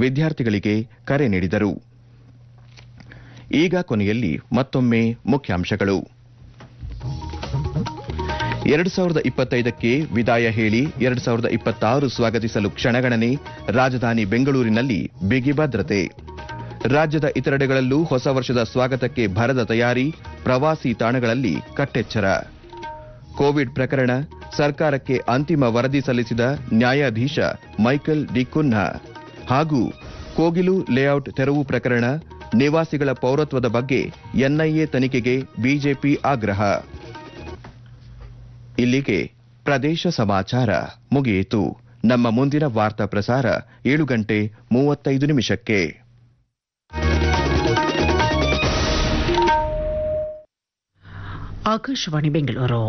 ವಿದ್ಯಾರ್ಥಿಗಳಿಗೆ ಕರೆ ನೀಡಿದರು ಈಗ ಕೊನೆಯಲ್ಲಿ ಮತ್ತೊಮ್ಮೆ ಮುಖ್ಯಾಂಶಗಳು ಎರಡು ಸಾವಿರದ ಇಪ್ಪತ್ತೈದಕ್ಕೆ ವಿದಾಯ ಹೇಳಿ ಎರಡು ಸಾವಿರದ ಇಪ್ಪತ್ತಾರು ಸ್ವಾಗತಿಸಲು ಕ್ಷಣಗಣನೆ ರಾಜಧಾನಿ ಬೆಂಗಳೂರಿನಲ್ಲಿ ಬಿಗಿ ಭದ್ರತೆ ರಾಜ್ಯದ ಇತರೆಡೆಗಳಲ್ಲೂ ಹೊಸ ವರ್ಷದ ಸ್ವಾಗತಕ್ಕೆ ಭರದ ತಯಾರಿ ಪ್ರವಾಸಿ ತಾಣಗಳಲ್ಲಿ ಕಟ್ಟೆಚ್ಚರ ಕೋವಿಡ್ ಪ್ರಕರಣ ಸರ್ಕಾರಕ್ಕೆ ಅಂತಿಮ ವರದಿ ಸಲ್ಲಿಸಿದ ನ್ಯಾಯಾಧೀಶ ಮೈಕಲ್ ಡಿ ಕುನ್ಹಾ ಹಾಗೂ ಕೋಗಿಲು ಲೇಔಟ್ ತೆರವು ಪ್ರಕರಣ ನಿವಾಸಿಗಳ ಪೌರತ್ವದ ಬಗ್ಗೆ ಎನ್ಐಎ ತನಿಖೆಗೆ ಬಿಜೆಪಿ ಆಗ್ರಹ ಇಲ್ಲಿಗೆ ಪ್ರದೇಶ ಸಮಾಚಾರ ಮುಗಿಯಿತು ನಮ್ಮ ಮುಂದಿನ ವಾರ್ತಾ ಪ್ರಸಾರ ಏಳು ಗಂಟೆ ಮೂವತ್ತೈದು ನಿಮಿಷಕ್ಕೆ ಆಕಾಶವಾಣಿ ಬೆಂಗಳೂರು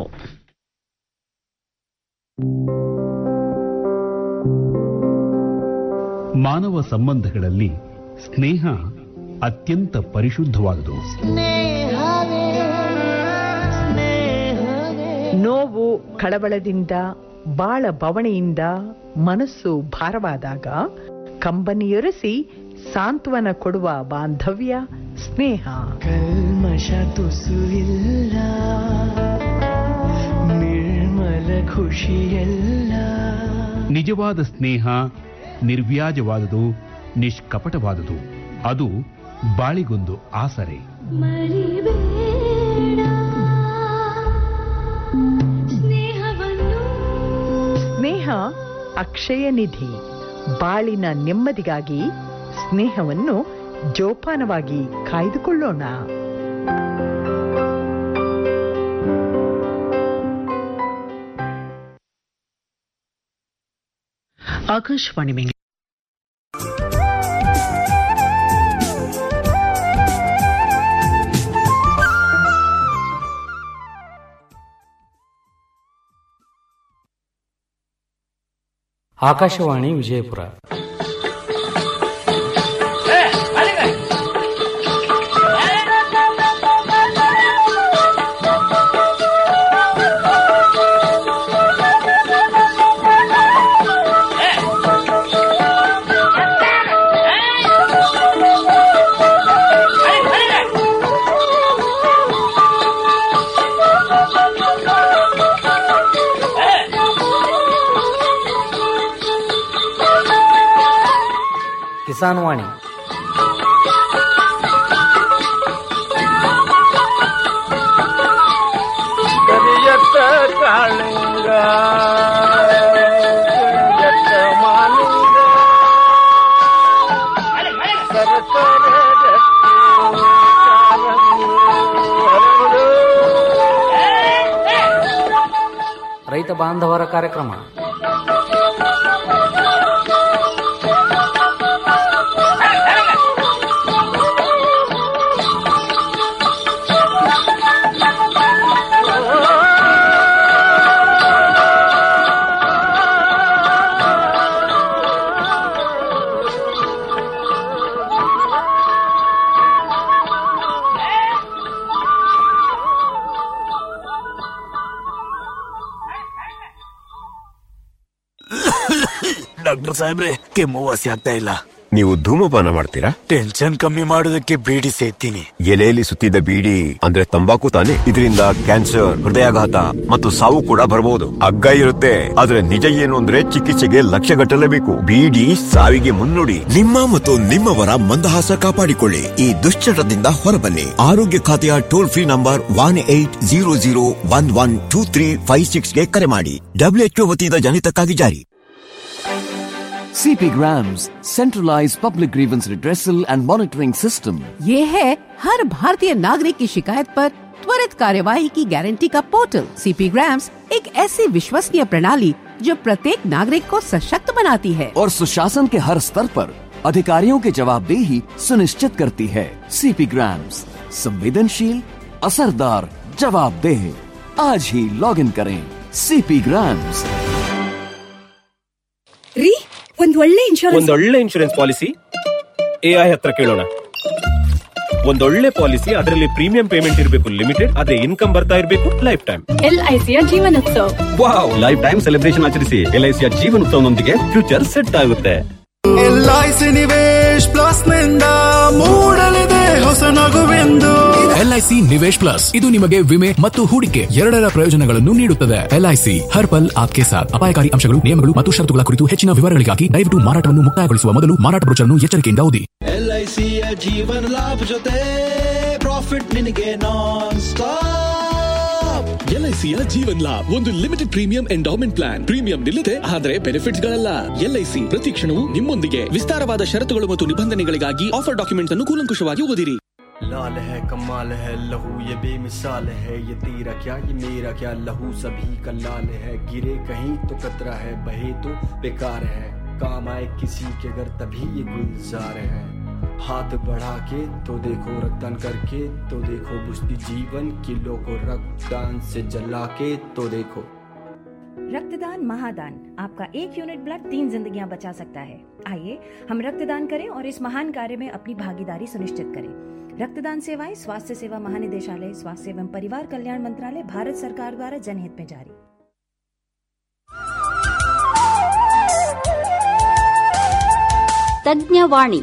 ಮಾನವ ಸಂಬಂಧಗಳಲ್ಲಿ ಸ್ನೇಹ ಅತ್ಯಂತ ಪರಿಶುದ್ಧವಾದುದು ನೋವು ಕಳವಳದಿಂದ ಬಾಳ ಬವಣೆಯಿಂದ ಮನಸ್ಸು ಭಾರವಾದಾಗ ಕಂಬನಿಯೊರೆಸಿ ಸಾಂತ್ವನ ಕೊಡುವ ಬಾಂಧವ್ಯ ಸ್ನೇಹ ಕಲ್ಮಶ ತುಸು ಇಲ್ಲ ನಿರ್ಮಲ ಖುಷಿಯಲ್ಲ ನಿಜವಾದ ಸ್ನೇಹ ನಿರ್ವ್ಯಾಜವಾದುದು ನಿಷ್ಕಪಟವಾದುದು ಅದು ಬಾಳಿಗೊಂದು ಆಸರೆ ಸ್ನೇಹ ಅಕ್ಷಯ ನಿಧಿ ಬಾಳಿನ ನೆಮ್ಮದಿಗಾಗಿ ಸ್ನೇಹವನ್ನು ಜೋಪಾನವಾಗಿ ಕಾಯ್ದುಕೊಳ್ಳೋಣ ಆಕಾಶವಾಣಿ ಬೆಂಗಳೂರು ಆಕಾಶವಾಣಿ ವಿಜಯಪುರ ಕಿಸಾನ್ ವಾಣಿ ಕರಿಯತ್ತ ಕಾಳಿಂಗ ಕರಿಯತ್ತ ಮಾಲಿಂಗ ಸರಸರ ರತ್ನ ಕಾಲಂಗಿ ಹರಡು. ರೈತ ಬಾಂಧವರ ಕಾರ್ಯಕ್ರಮ ಡಾಕ್ಟರ್ ಸಾಹೇಬ್ರೆ ಕೆಮ್ಮು ವಾಸಿ ಆಗ್ತಾ ಇಲ್ಲ ನೀವು ಧೂಮಪಾನ ಮಾಡ್ತೀರಾ ಟೆನ್ಷನ್ ಕಮ್ಮಿ ಮಾಡೋದಕ್ಕೆ ಬೀಡಿ ಸೇತೀನಿ ಎಲೆಯಲ್ಲಿ ಸುತ್ತಿದ ಬೀಡಿ ಅಂದ್ರೆ ತಂಬಾಕು ತಾನೆ ಇದರಿಂದ ಕ್ಯಾನ್ಸರ್ ಹೃದಯಾಘಾತ ಮತ್ತು ಸಾವು ಕೂಡ ಬರಬಹುದು ಅಗ್ಗ ಇರುತ್ತೆ ಆದ್ರೆ ನಿಜ ಏನು ಅಂದ್ರೆ ಚಿಕಿತ್ಸೆಗೆ ಲಕ್ಷ ಗಟ್ಟಲೇಬೇಕು ಬೀಡಿ ಸಾವಿಗೆ ಮುನ್ನುಡಿ ನಿಮ್ಮ ಮತ್ತು ನಿಮ್ಮವರ ಮಂದಹಾಸ ಕಾಪಾಡಿಕೊಳ್ಳಿ ಈ ದುಶ್ಚಟದಿಂದ ಹೊರಬನ್ನಿ ಆರೋಗ್ಯ ಖಾತೆಯ toll free number one eight zero zero one one two three five ಸಿಕ್ಸ್ಗೆ ಕರೆ ಮಾಡಿ ಡಬ್ಲ್ಯೂಎಚ್ಒ ವತಿಯಿಂದ ಜನಿತಕ್ಕಾಗಿ ಜಾರಿ CP Grams, centralized public grievance redressal and monitoring system. ये है हर भारतीय नागरिक की शिकायत पर त्वरित कार्यवाही की गारंटी का पोर्टल सीपी ग्राम्स एक ऐसी विश्वसनीय प्रणाली जो प्रत्येक नागरिक को सशक्त बनाती है और सुशासन के हर स्तर पर अधिकारियों की जवाबदेही सुनिश्चित करती है सीपी ग्राम्स संवेदनशील असरदार जवाबदेह आज ही लॉग इन करें सीपी ग्राम्स ರೀ ಒಂದ್ ಒಳ್ಳೆ ಇನ್ಶೂರೆನ್ಸ್ ಒಂದೊಳ್ಳೆ ಇನ್ಶೂರೆನ್ಸ್ ಪಾಲಿಸಿ ಎಐ ಹತ್ರ ಕೇಳೋಣ ಒಂದೊಳ್ಳೆ ಪಾಲಿಸಿ ಅದರಲ್ಲಿ ಪ್ರೀಮಿಯಂ ಪೇಮೆಂಟ್ ಇರಬೇಕು ಲಿಮಿಟೆಡ್ ಅದೇ ಇನ್ಕಮ್ ಬರ್ತಾ ಇರಬೇಕು ಲೈಫ್ ಟೈಮ್ ಎಲ್ಐಸಿಯ Jeevanotsav wow life time celebration ಆಚರಿಸಿ ಎಲ್ಐಸಿಯ ಜೀವನೋತ್ಸವನೊಂದಿಗೆ ಫ್ಯೂಚರ್ ಸೆಟ್ ಆಗುತ್ತೆ LIC Nivesh LIC Nivesh plus ಇದು ನಿಮಗೆ ವಿಮೆ ಮತ್ತು ಹೂಡಿಕೆ ಎರಡರ ಪ್ರಯೋಜನಗಳನ್ನು ನೀಡುತ್ತದೆ ಎಲ್ಐಸಿ ಹರ್ ಪಲ್ ಆಪ್ಕೆ ಸಾಥ್ ಅಪಾಯಕಾರಿ ಅಂಶಗಳು ನಿಯಮಗಳು ಮತ್ತು ಷರತ್ತುಗಳ ಕುರಿತು ಹೆಚ್ಚಿನ ವಿವರಗಳಿಗಾಗಿ ದಯವಿಟ್ಟು ಮಾರಾಟವನ್ನು ಮುಕ್ತಾಯಗೊಳಿಸುವ ಮೊದಲು ಮಾರಾಟ ಬ್ರೋಚರ್ನ್ನು ಎಚ್ಚರಿಕೆಯಿಂದ ಓದಿ ಎಲ್ಐಸಿಯ ಜೀವನ ಲಾಭ ಜೊತೆ ಪ್ರಾಫಿಟ್ ನಿನಗೆ ನಾನ್ ಸ್ಟಾಪ್ ಎಲ್ಐಸಿಯ ಜೀವನ್ ಲಾಭ್ ಒಂದು limited premium endowment plan premium ನಿಲ್ಲದೆ ಆದರೆ ಬೆನಿಫಿಟ್ಸ್ ಗಳಲ್ಲ ಎಲ್ಐಸಿ ಪ್ರತಿ ಕ್ಷಣವೂ ನಿಮ್ಮೊಂದಿಗೆ ವಿಸ್ತಾರವಾದ ಷರತ್ತುಗಳು ಮತ್ತು ನಿಬಂಧನೆಗಳಿಗಾಗಿ ಆಫರ್ ಡಾಕ್ಯುಮೆಂಟ್ಸ್ ಅನ್ನು ಕೂಲಂಕುಷವಾಗಿ ಓದಿರಿ लाल है कमाल है लहू ये बेमिसाल है ये तेरा क्या ये मेरा क्या लहू सभी का लाल है गिरे कहीं तो कतरा है बहे तो बेकार है काम आए किसी के घर तभी ये गुलजार है हाथ बढ़ा के तो देखो रक्तदान करके तो देखो बुझती जीवन किलो को रक्तदान से जला के तो देखो रक्तदान महादान आपका एक यूनिट ब्लड तीन जिंदगियां बचा सकता है आइए हम रक्तदान करें और इस महान कार्य में अपनी भागीदारी सुनिश्चित करें रक्तदान सेवाएं स्वास्थ्य सेवा महानिदेशालय स्वास्थ्य एवं परिवार कल्याण मंत्रालय भारत सरकार द्वारा जनहित में जारी ತಜ್ಞವಾಣಿ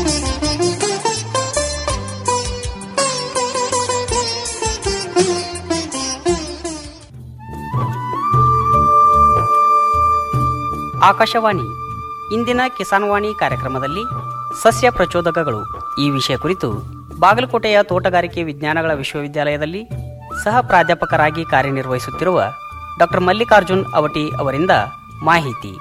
ಆಕಾಶವಾಣಿ ಇಂದಿನ ಕಿಸಾನ್ವಾಣಿ ಕಾರ್ಯಕ್ರಮದಲ್ಲಿ ಸಸ್ಯ ಪ್ರಚೋದಕಗಳು ಈ ವಿಷಯ ಕುರಿತು ಬಾಗಲಕೋಟೆಯ ತೋಟಗಾರಿಕೆ ವಿಜ್ಞಾನಗಳ ವಿಶ್ವವಿದ್ಯಾಲಯದಲ್ಲಿ ಸಹ ಪ್ರಾಧ್ಯಾಪಕರಾಗಿ ಕಾರ್ಯನಿರ್ವಹಿಸುತ್ತಿರುವ ಡಾಕ್ಟರ್ ಮಲ್ಲಿಕಾರ್ಜುನ್ ಅವಟಿ ಅವರಿಂದ ಮಾಹಿತಿ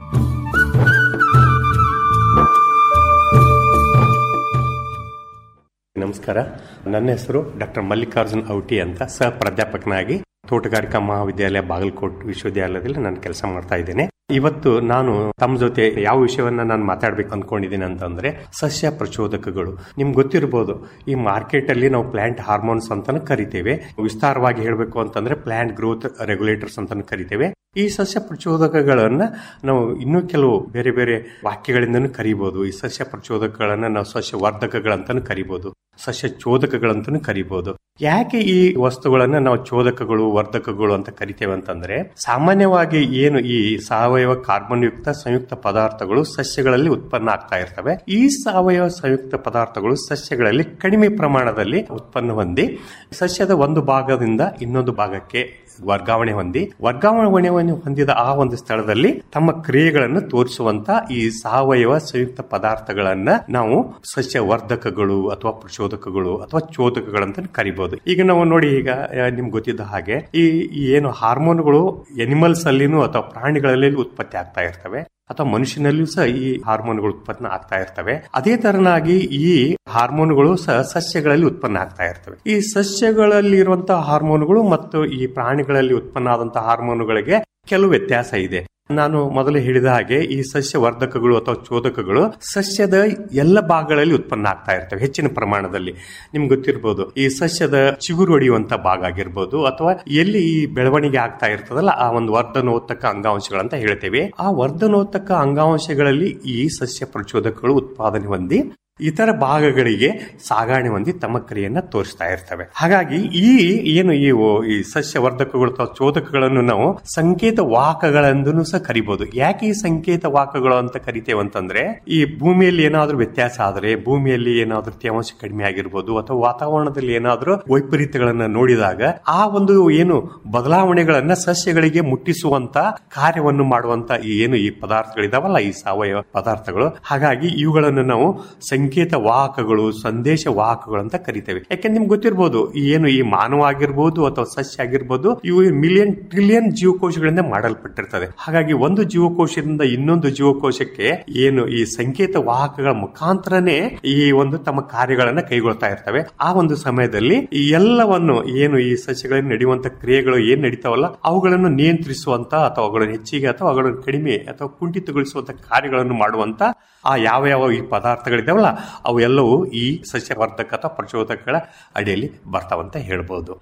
ನಮಸ್ಕಾರ ನನ್ನ ಹೆಸರು ಡಾಕ್ಟರ್ ಮಲ್ಲಿಕಾರ್ಜುನ್ ಔಟಿ ಅಂತ ಸಹ ಪ್ರಾಧ್ಯಾಪಕನಾಗಿ ತೋಟಗಾರಿಕಾ ಮಹಾವಿದ್ಯಾಲಯ ಬಾಗಲಕೋಟ್ ವಿಶ್ವವಿದ್ಯಾಲಯದಲ್ಲಿ ನಾನು ಕೆಲಸ ಮಾಡ್ತಾ ಇದ್ದೇನೆ ಇವತ್ತು ನಾನು ತಮ್ಮ ಜೊತೆ ಯಾವ ವಿಷಯವನ್ನ ನಾನು ಮಾತಾಡ್ಬೇಕು ಅನ್ಕೊಂಡಿದ್ದೀನಿ ಅಂತಂದ್ರೆ ಸಸ್ಯ ಪ್ರಚೋದಕಗಳು ನಿಮ್ಗೆ ಗೊತ್ತಿರಬಹುದು ಈ ಮಾರ್ಕೆಟ್ ಅಲ್ಲಿ ನಾವು ಪ್ಲಾಂಟ್ ಹಾರ್ಮೋನ್ಸ್ ಅಂತಾನು ಕರಿತೇವೆ ವಿಸ್ತಾರವಾಗಿ ಹೇಳಬೇಕು ಅಂತಂದ್ರೆ ಪ್ಲಾಂಟ್ ಗ್ರೋತ್ ರೆಗ್ಯುಲೇಟರ್ಸ್ ಅಂತಾನು ಕರಿತೇವೆ ಈ ಸಸ್ಯ ಪ್ರಚೋದಕಗಳನ್ನ ನಾವು ಇನ್ನೂ ಕೆಲವು ಬೇರೆ ಬೇರೆ ವಾಕ್ಯಗಳಿಂದನೂ ಕರಿಬಹುದು ಈ ಸಸ್ಯ ಪ್ರಚೋದಕಗಳನ್ನ ನಾವು ಸಸ್ಯ ವರ್ಧಕಗಳಂತಾನು ಕರಿಬಹುದು ಸಸ್ಯ ಚೋದಕಗಳಂತಾನು ಕರಿಬಹುದು ಯಾಕೆ ಈ ವಸ್ತುಗಳನ್ನ ನಾವು ಚೋದಕಗಳು ವರ್ಧಕಗಳು ಅಂತ ಕರಿತೇವೆ ಅಂತಂದ್ರೆ ಸಾಮಾನ್ಯವಾಗಿ ಏನು ಈ ಸಾವಯವ ಕಾರ್ಬನ್ ಯುಕ್ತ ಸಂಯುಕ್ತ ಪದಾರ್ಥಗಳು ಸಸ್ಯಗಳಲ್ಲಿ ಉತ್ಪನ್ನ ಆಗ್ತಾ ಇರ್ತವೆ ಈ ಸಾವಯವ ಸಂಯುಕ್ತ ಪದಾರ್ಥಗಳು ಸಸ್ಯಗಳಲ್ಲಿ ಕಡಿಮೆ ಪ್ರಮಾಣದಲ್ಲಿ ಉತ್ಪನ್ನ ಹೊಂದಿ ಸಸ್ಯದ ಒಂದು ಭಾಗದಿಂದ ಇನ್ನೊಂದು ಭಾಗಕ್ಕೆ ವರ್ಗಾವಣೆ ಹೊಂದಿ ವರ್ಗಾವಣೆಯನ್ನು ಹೊಂದಿದ ಆ ಒಂದು ಸ್ಥಳದಲ್ಲಿ ತಮ್ಮ ಕ್ರಿಯೆಗಳನ್ನು ತೋರಿಸುವಂತ ಈ ಸಾವಯವ ಸಂಯುಕ್ತ ಪದಾರ್ಥಗಳನ್ನ ನಾವು ಸಸ್ಯ ವರ್ಧಕಗಳು ಅಥವಾ ಪ್ರಚೋದಕಗಳು ಅಥವಾ ಚೋದಕಗಳಂತ ಕರಿಬಹುದು ಈಗ ನಾವು ನೋಡಿ ಈಗ ಆ, ನಿಮ್ಗೆ ಗೊತ್ತಿದ್ದ ಹಾಗೆ ಈ ಈ ಏನು ಹಾರ್ಮೋನ್ಗಳು ಎನಿಮಲ್ಸ್ ಅಲ್ಲಿನೂ ಅಥವಾ ಪ್ರಾಣಿಗಳಲ್ಲಿ ಉತ್ಪತ್ತಿ ಆಗ್ತಾ ಇರ್ತವೆ ಅಥವಾ ಮನುಷ್ಯನಲ್ಲಿಯೂ ಸಹ ಈ ಹಾರ್ಮೋನ್ಗಳು ಉತ್ಪನ್ನ ಆಗ್ತಾ ಇರ್ತವೆ ಅದೇ ತರನಾಗಿ ಈ ಹಾರ್ಮೋನ್ಗಳು ಸಹ ಸಸ್ಯಗಳಲ್ಲಿ ಉತ್ಪನ್ನ ಆಗ್ತಾ ಇರ್ತವೆ ಈ ಸಸ್ಯಗಳಲ್ಲಿ ಇರುವಂತಹ ಹಾರ್ಮೋನ್ಗಳು ಮತ್ತು ಈ ಪ್ರಾಣಿಗಳಲ್ಲಿ ಉತ್ಪನ್ನ ಆದಂತಹ ಹಾರ್ಮೋನುಗಳಿಗೆ ಕೆಲವು ವ್ಯತ್ಯಾಸ ಇದೆ ನಾನು ಮೊದಲು ಹೇಳಿದ ಹಾಗೆ ಈ ಸಸ್ಯ ವರ್ಧಕಗಳು ಅಥವಾ ಚೋದಕಗಳು ಸಸ್ಯದ ಎಲ್ಲ ಭಾಗಗಳಲ್ಲಿ ಉತ್ಪನ್ನ ಆಗ್ತಾ ಇರ್ತವೆ ಹೆಚ್ಚಿನ ಪ್ರಮಾಣದಲ್ಲಿ ನಿಮ್ಗೆ ಗೊತ್ತಿರಬಹುದು ಈ ಸಸ್ಯದ ಚಿಗುರು ಹೊಡೆಯುವಂತ ಭಾಗ ಆಗಿರ್ಬೋದು ಅಥವಾ ಎಲ್ಲಿ ಈ ಬೆಳವಣಿಗೆ ಆಗ್ತಾ ಇರ್ತದಲ್ಲ ಆ ಒಂದು ವರ್ಧನೋತ್ತಕ ಅಂಗಾಂಶಗಳಂತ ಹೇಳ್ತೇವೆ ಆ ವರ್ಧನೋತ್ತಕ ಅಂಗಾಂಶಗಳಲ್ಲಿ ಈ ಸಸ್ಯ ಪ್ರಚೋದಕಗಳು ಉತ್ಪಾದನೆ ಹೊಂದಿ ಇತರ ಭಾಗಗಳಿಗೆ ಸಾಗಾಣೆ ಹೊಂದಿ ತಮ್ಮ ಕ್ರಿಯೆಯನ್ನ ತೋರಿಸ್ತಾ ಇರ್ತವೆ ಹಾಗಾಗಿ ಈ ಏನು ಈ ಓ- ಈ ಸಸ್ಯ ವರ್ಧಕಗಳು ಅಥವಾ ಚೋದಕಗಳನ್ನು ನಾವು ಸಂಕೇತ ವಾಹಕಗಳೆಂದೂ ಸಹ ಕರಿಬಹುದು ಯಾಕೆ ಈ ಸಂಕೇತ ವಾಹಕಗಳು ಅಂತ ಕರಿತೇವೆ ಅಂತಂದ್ರೆ ಈ ಭೂಮಿಯಲ್ಲಿ ಏನಾದ್ರೂ ವ್ಯತ್ಯಾಸ ಆದರೆ ಭೂಮಿಯಲ್ಲಿ ಏನಾದ್ರೂ ತೇವಾಂಶ ಕಡಿಮೆ ಆಗಿರ್ಬೋದು ಅಥವಾ ವಾತಾವರಣದಲ್ಲಿ ಏನಾದ್ರೂ ವೈಪರೀತ್ಯಗಳನ್ನ ನೋಡಿದಾಗ ಆ ಒಂದು ಏನು ಬದಲಾವಣೆಗಳನ್ನ ಸಸ್ಯಗಳಿಗೆ ಮುಟ್ಟಿಸುವಂತ ಕಾರ್ಯವನ್ನು ಮಾಡುವಂತ ಈ ಏನು ಈ ಪದಾರ್ಥಗಳಿದಾವಲ್ಲ ಈ ಸಾವಯವ ಪದಾರ್ಥಗಳು ಹಾಗಾಗಿ ಇವುಗಳನ್ನು ನಾವು ಸಂಕೇತ ವಾಹಕಗಳು ಸಂದೇಶ ವಾಹಕಗಳು ಅಂತ ಕರಿತೇವೆ ಯಾಕೆಂದ್ರೆ ನಿಮ್ಗೆ ಗೊತ್ತಿರಬಹುದು ಈ ಏನು ಈ ಮಾನವ ಆಗಿರ್ಬೋದು ಅಥವಾ ಸಸ್ಯ ಆಗಿರ್ಬೋದು ಇವು ಮಿಲಿಯನ್ ಟ್ರಿಲಿಯನ್ ಜೀವಕೋಶಗಳಿಂದ ಮಾಡಲ್ಪಟ್ಟಿರ್ತದೆ ಹಾಗಾಗಿ ಒಂದು ಜೀವಕೋಶದಿಂದ ಇನ್ನೊಂದು ಜೀವಕೋಶಕ್ಕೆ ಏನು ಈ ಸಂಕೇತ ವಾಹಕಗಳ ಮುಖಾಂತರನೇ ಈ ಒಂದು ತಮ್ಮ ಕಾರ್ಯಗಳನ್ನ ಕೈಗೊಳ್ತಾ ಇರ್ತವೆ ಆ ಒಂದು ಸಮಯದಲ್ಲಿ ಈ ಎಲ್ಲವನ್ನು ಏನು ಈ ಸಸ್ಯಗಳಲ್ಲಿ ನಡೆಯುವಂತ ಕ್ರಿಯೆಗಳು ಏನ್ ನಡೀತಾವಲ್ಲ ಅವುಗಳನ್ನು ನಿಯಂತ್ರಿಸುವಂತ ಅಥವಾ ಅವುಗಳನ್ನು ಹೆಚ್ಚಿಗೆ ಅಥವಾ ಅವುಗಳನ್ನು ಕಡಿಮೆ ಅಥವಾ ಕುಂಠಿತಗೊಳಿಸುವಂತ ಕಾರ್ಯಗಳನ್ನು ಮಾಡುವಂತ ಆ ಯಾವ ಯಾವ ಈ ಪದಾರ್ಥಗಳಿದಾವಲ್ಲ ಅವು ಎಲ್ಲವೂ ಈ ಸಸ್ಯವರ್ಧಕ ಅಥವಾ ಪ್ರಚೋದಕಗಳ ಅಡಿಯಲ್ಲಿ ಬರ್ತಾವಂತ ಹೇಳ್ಬೋದು